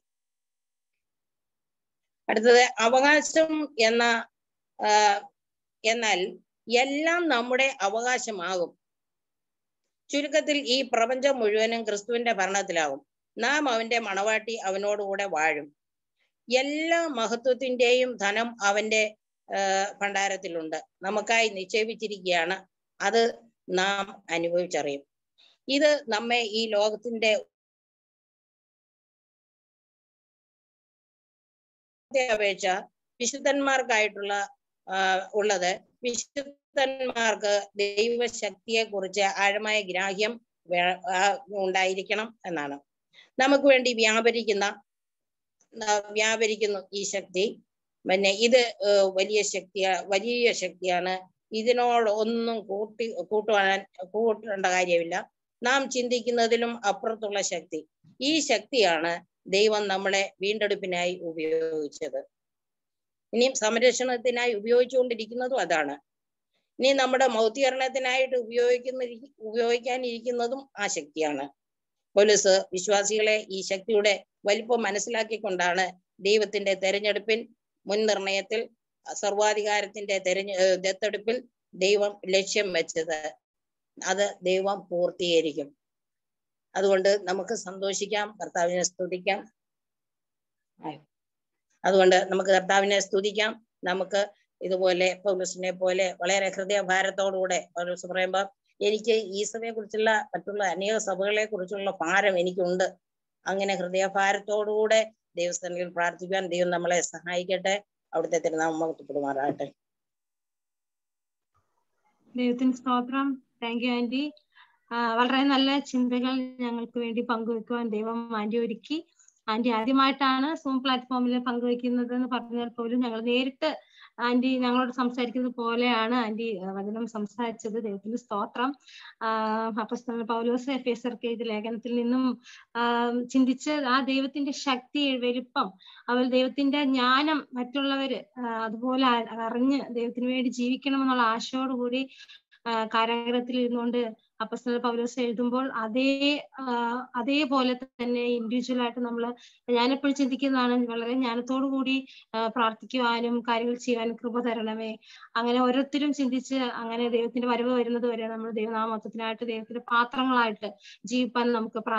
അടുത്തത് അവകാശം എന്ന ആ, എന്നാൽ എല്ലാം നമ്മുടെ അവകാശമാകും ചുരുക്കത്തിൽ ഈ പ്രപഞ്ചം മുഴുവനും ക്രിസ്തുവിന്റെ ഭരണത്തിലാകും നാം അവന്റെ മണവാട്ടി അവനോടുകൂടെ വാഴും എല്ലാ മഹത്വത്തിന്റെയും ധനം അവന്റെ ഭണ്ഡാരത്തിലുണ്ട് നമുക്കായി നിക്ഷേപിച്ചിരിക്കുകയാണ് അത് നാം അനുഭവിച്ചറിയും ഇത് നമ്മെ ഈ ലോകത്തിന്റെ അപേക്ഷ വിശുദ്ധന്മാർക്കായിട്ടുള്ള ആ, ഉള്ളത് വിശുദ്ധന്മാർക്ക് ദൈവശക്തിയെ കുറിച്ച് ആഴമായ ഗ്രാഹ്യം വേ- ആ, ഉണ്ടായിരിക്കണം എന്നാണ് നമുക്ക് വേണ്ടി വ്യാപരിക്കുന്ന ആ, വ്യാപരിക്കുന്നു ഈ ശക്തി പിന്നെ ഇത് ഏഹ്, വലിയ ശക്തിയാ വലിയ ശക്തിയാണ് ഇതിനോട് ഒന്നും കൂട്ടി കൂട്ടുവാൻ കൂട്ടേണ്ട കാര്യമില്ല നാം ചിന്തിക്കുന്നതിലും അപ്പുറത്തുള്ള ശക്തി ഈ ശക്തിയാണ് ദൈവം നമ്മളെ വീണ്ടെടുപ്പിനായി ഉപയോഗിച്ചത് ഇനിയും സംരക്ഷണത്തിനായി ഉപയോഗിച്ചുകൊണ്ടിരിക്കുന്നതും അതാണ് ഇനി നമ്മുടെ മൗത്യകരണത്തിനായിട്ട് ഉപയോഗിക്കുന്ന ഉപയോഗിക്കാനിരിക്കുന്നതും ആ ശക്തിയാണ് പോലീസ് വിശ്വാസികളെ ഈ ശക്തിയുടെ വലിപ്പം മനസ്സിലാക്കിക്കൊണ്ടാണ് ദൈവത്തിന്റെ തെരഞ്ഞെടുപ്പിൽ മുൻനിർണയത്തിൽ സർവാധികാരത്തിന്റെ തെരഞ്ഞ ഏഹ് ദത്തെടുപ്പിൽ ദൈവം ലക്ഷ്യം വെച്ചത് അത് ദൈവം പൂർത്തീകരിക്കും അതുകൊണ്ട് നമുക്ക് സന്തോഷിക്കാം കർത്താവിനെ സ്തുതിക്കാം ആയി. അതുകൊണ്ട് നമുക്ക് കർത്താവിനെ സ്തുതിക്കാം നമുക്ക് ഇതുപോലെ പൗലൂസിനെ പോലെ വളരെ ഹൃദയഭാരത്തോടുകൂടെ പൗലൂസ് പറയുമ്പോൾ എനിക്ക് ഈ സഭയെ കുറിച്ചുള്ള മറ്റുള്ള അനേക സഭകളെ കുറിച്ചുള്ള ഭാരം എനിക്കുണ്ട് അങ്ങനെ ഹൃദയഭാരത്തോടുകൂടെ ദൈവസ്ഥാനിൽ പ്രാർത്ഥിക്കാൻ ദൈവം നമ്മളെ സഹായിക്കട്ടെ അവിടുത്തെ തിരുനാമം മഹത്വപ്പെടുമാറാകട്ടെ ദൈവത്തിന് സ്തോത്രം താങ്ക് യു ആന്റി ആ, വളരെ നല്ല ചിന്തകൾ ഞങ്ങൾക്ക് വേണ്ടി പങ്കുവെക്കുവാൻ ദൈവം ആന്റി ഒരുക്കി ആന്റി ആദ്യമായിട്ടാണ് സൂം പ്ലാറ്റ്ഫോമിൽ പങ്കുവെക്കുന്നത് എന്ന് പറഞ്ഞാൽ പോലും ഞങ്ങൾ നേരിട്ട് ആന്റി ഞങ്ങളോട് സംസാരിക്കുന്നത് പോലെയാണ് ആന്റി ആ, വചനം സംസാരിച്ചത് ദൈവത്തിന് സ്തോത്രം അപ്പസ്തലൻ പൗലോസ് എഫ് എസ് ആർ കെ ലേഖനത്തിൽ നിന്നും ആ, ചിന്തിച്ച് ആ ദൈവത്തിന്റെ ശക്തി വലുപ്പം അവർ ദൈവത്തിന്റെ ജ്ഞാനം മറ്റുള്ളവര് ആ, അതുപോലെ അ- അറിഞ്ഞ് ദൈവത്തിന് വേണ്ടി ജീവിക്കണമെന്നുള്ള ആശയോടുകൂടി ആ, കാരാഗ്രഹത്തിൽ ഇരുന്നുകൊണ്ട് അപ്പസ്തല പൗലോസ് എഴുതുമ്പോൾ അതേ ആ, അതേപോലെ തന്നെ ഇൻഡിവിജ്വൽ ആയിട്ട് നമ്മൾ ഞാനെപ്പോഴും ചിന്തിക്കുന്നതാണ് വളരെ ജ്ഞാനത്തോടു കൂടി ആ, പ്രാർത്ഥിക്കുവാനും കാര്യങ്ങൾ ചെയ്യാനും കൃപ തരണമേ അങ്ങനെ ഓരോരുത്തരും ചിന്തിച്ച് അങ്ങനെ ദൈവത്തിന്റെ വരവ് വരുന്നത് വരെ നമ്മൾ ദൈവനാമത്വത്തിനായിട്ട് ദൈവത്തിന്റെ പാത്രങ്ങളായിട്ട് ജീവിപ്പാൻ നമുക്ക് പ്രാ-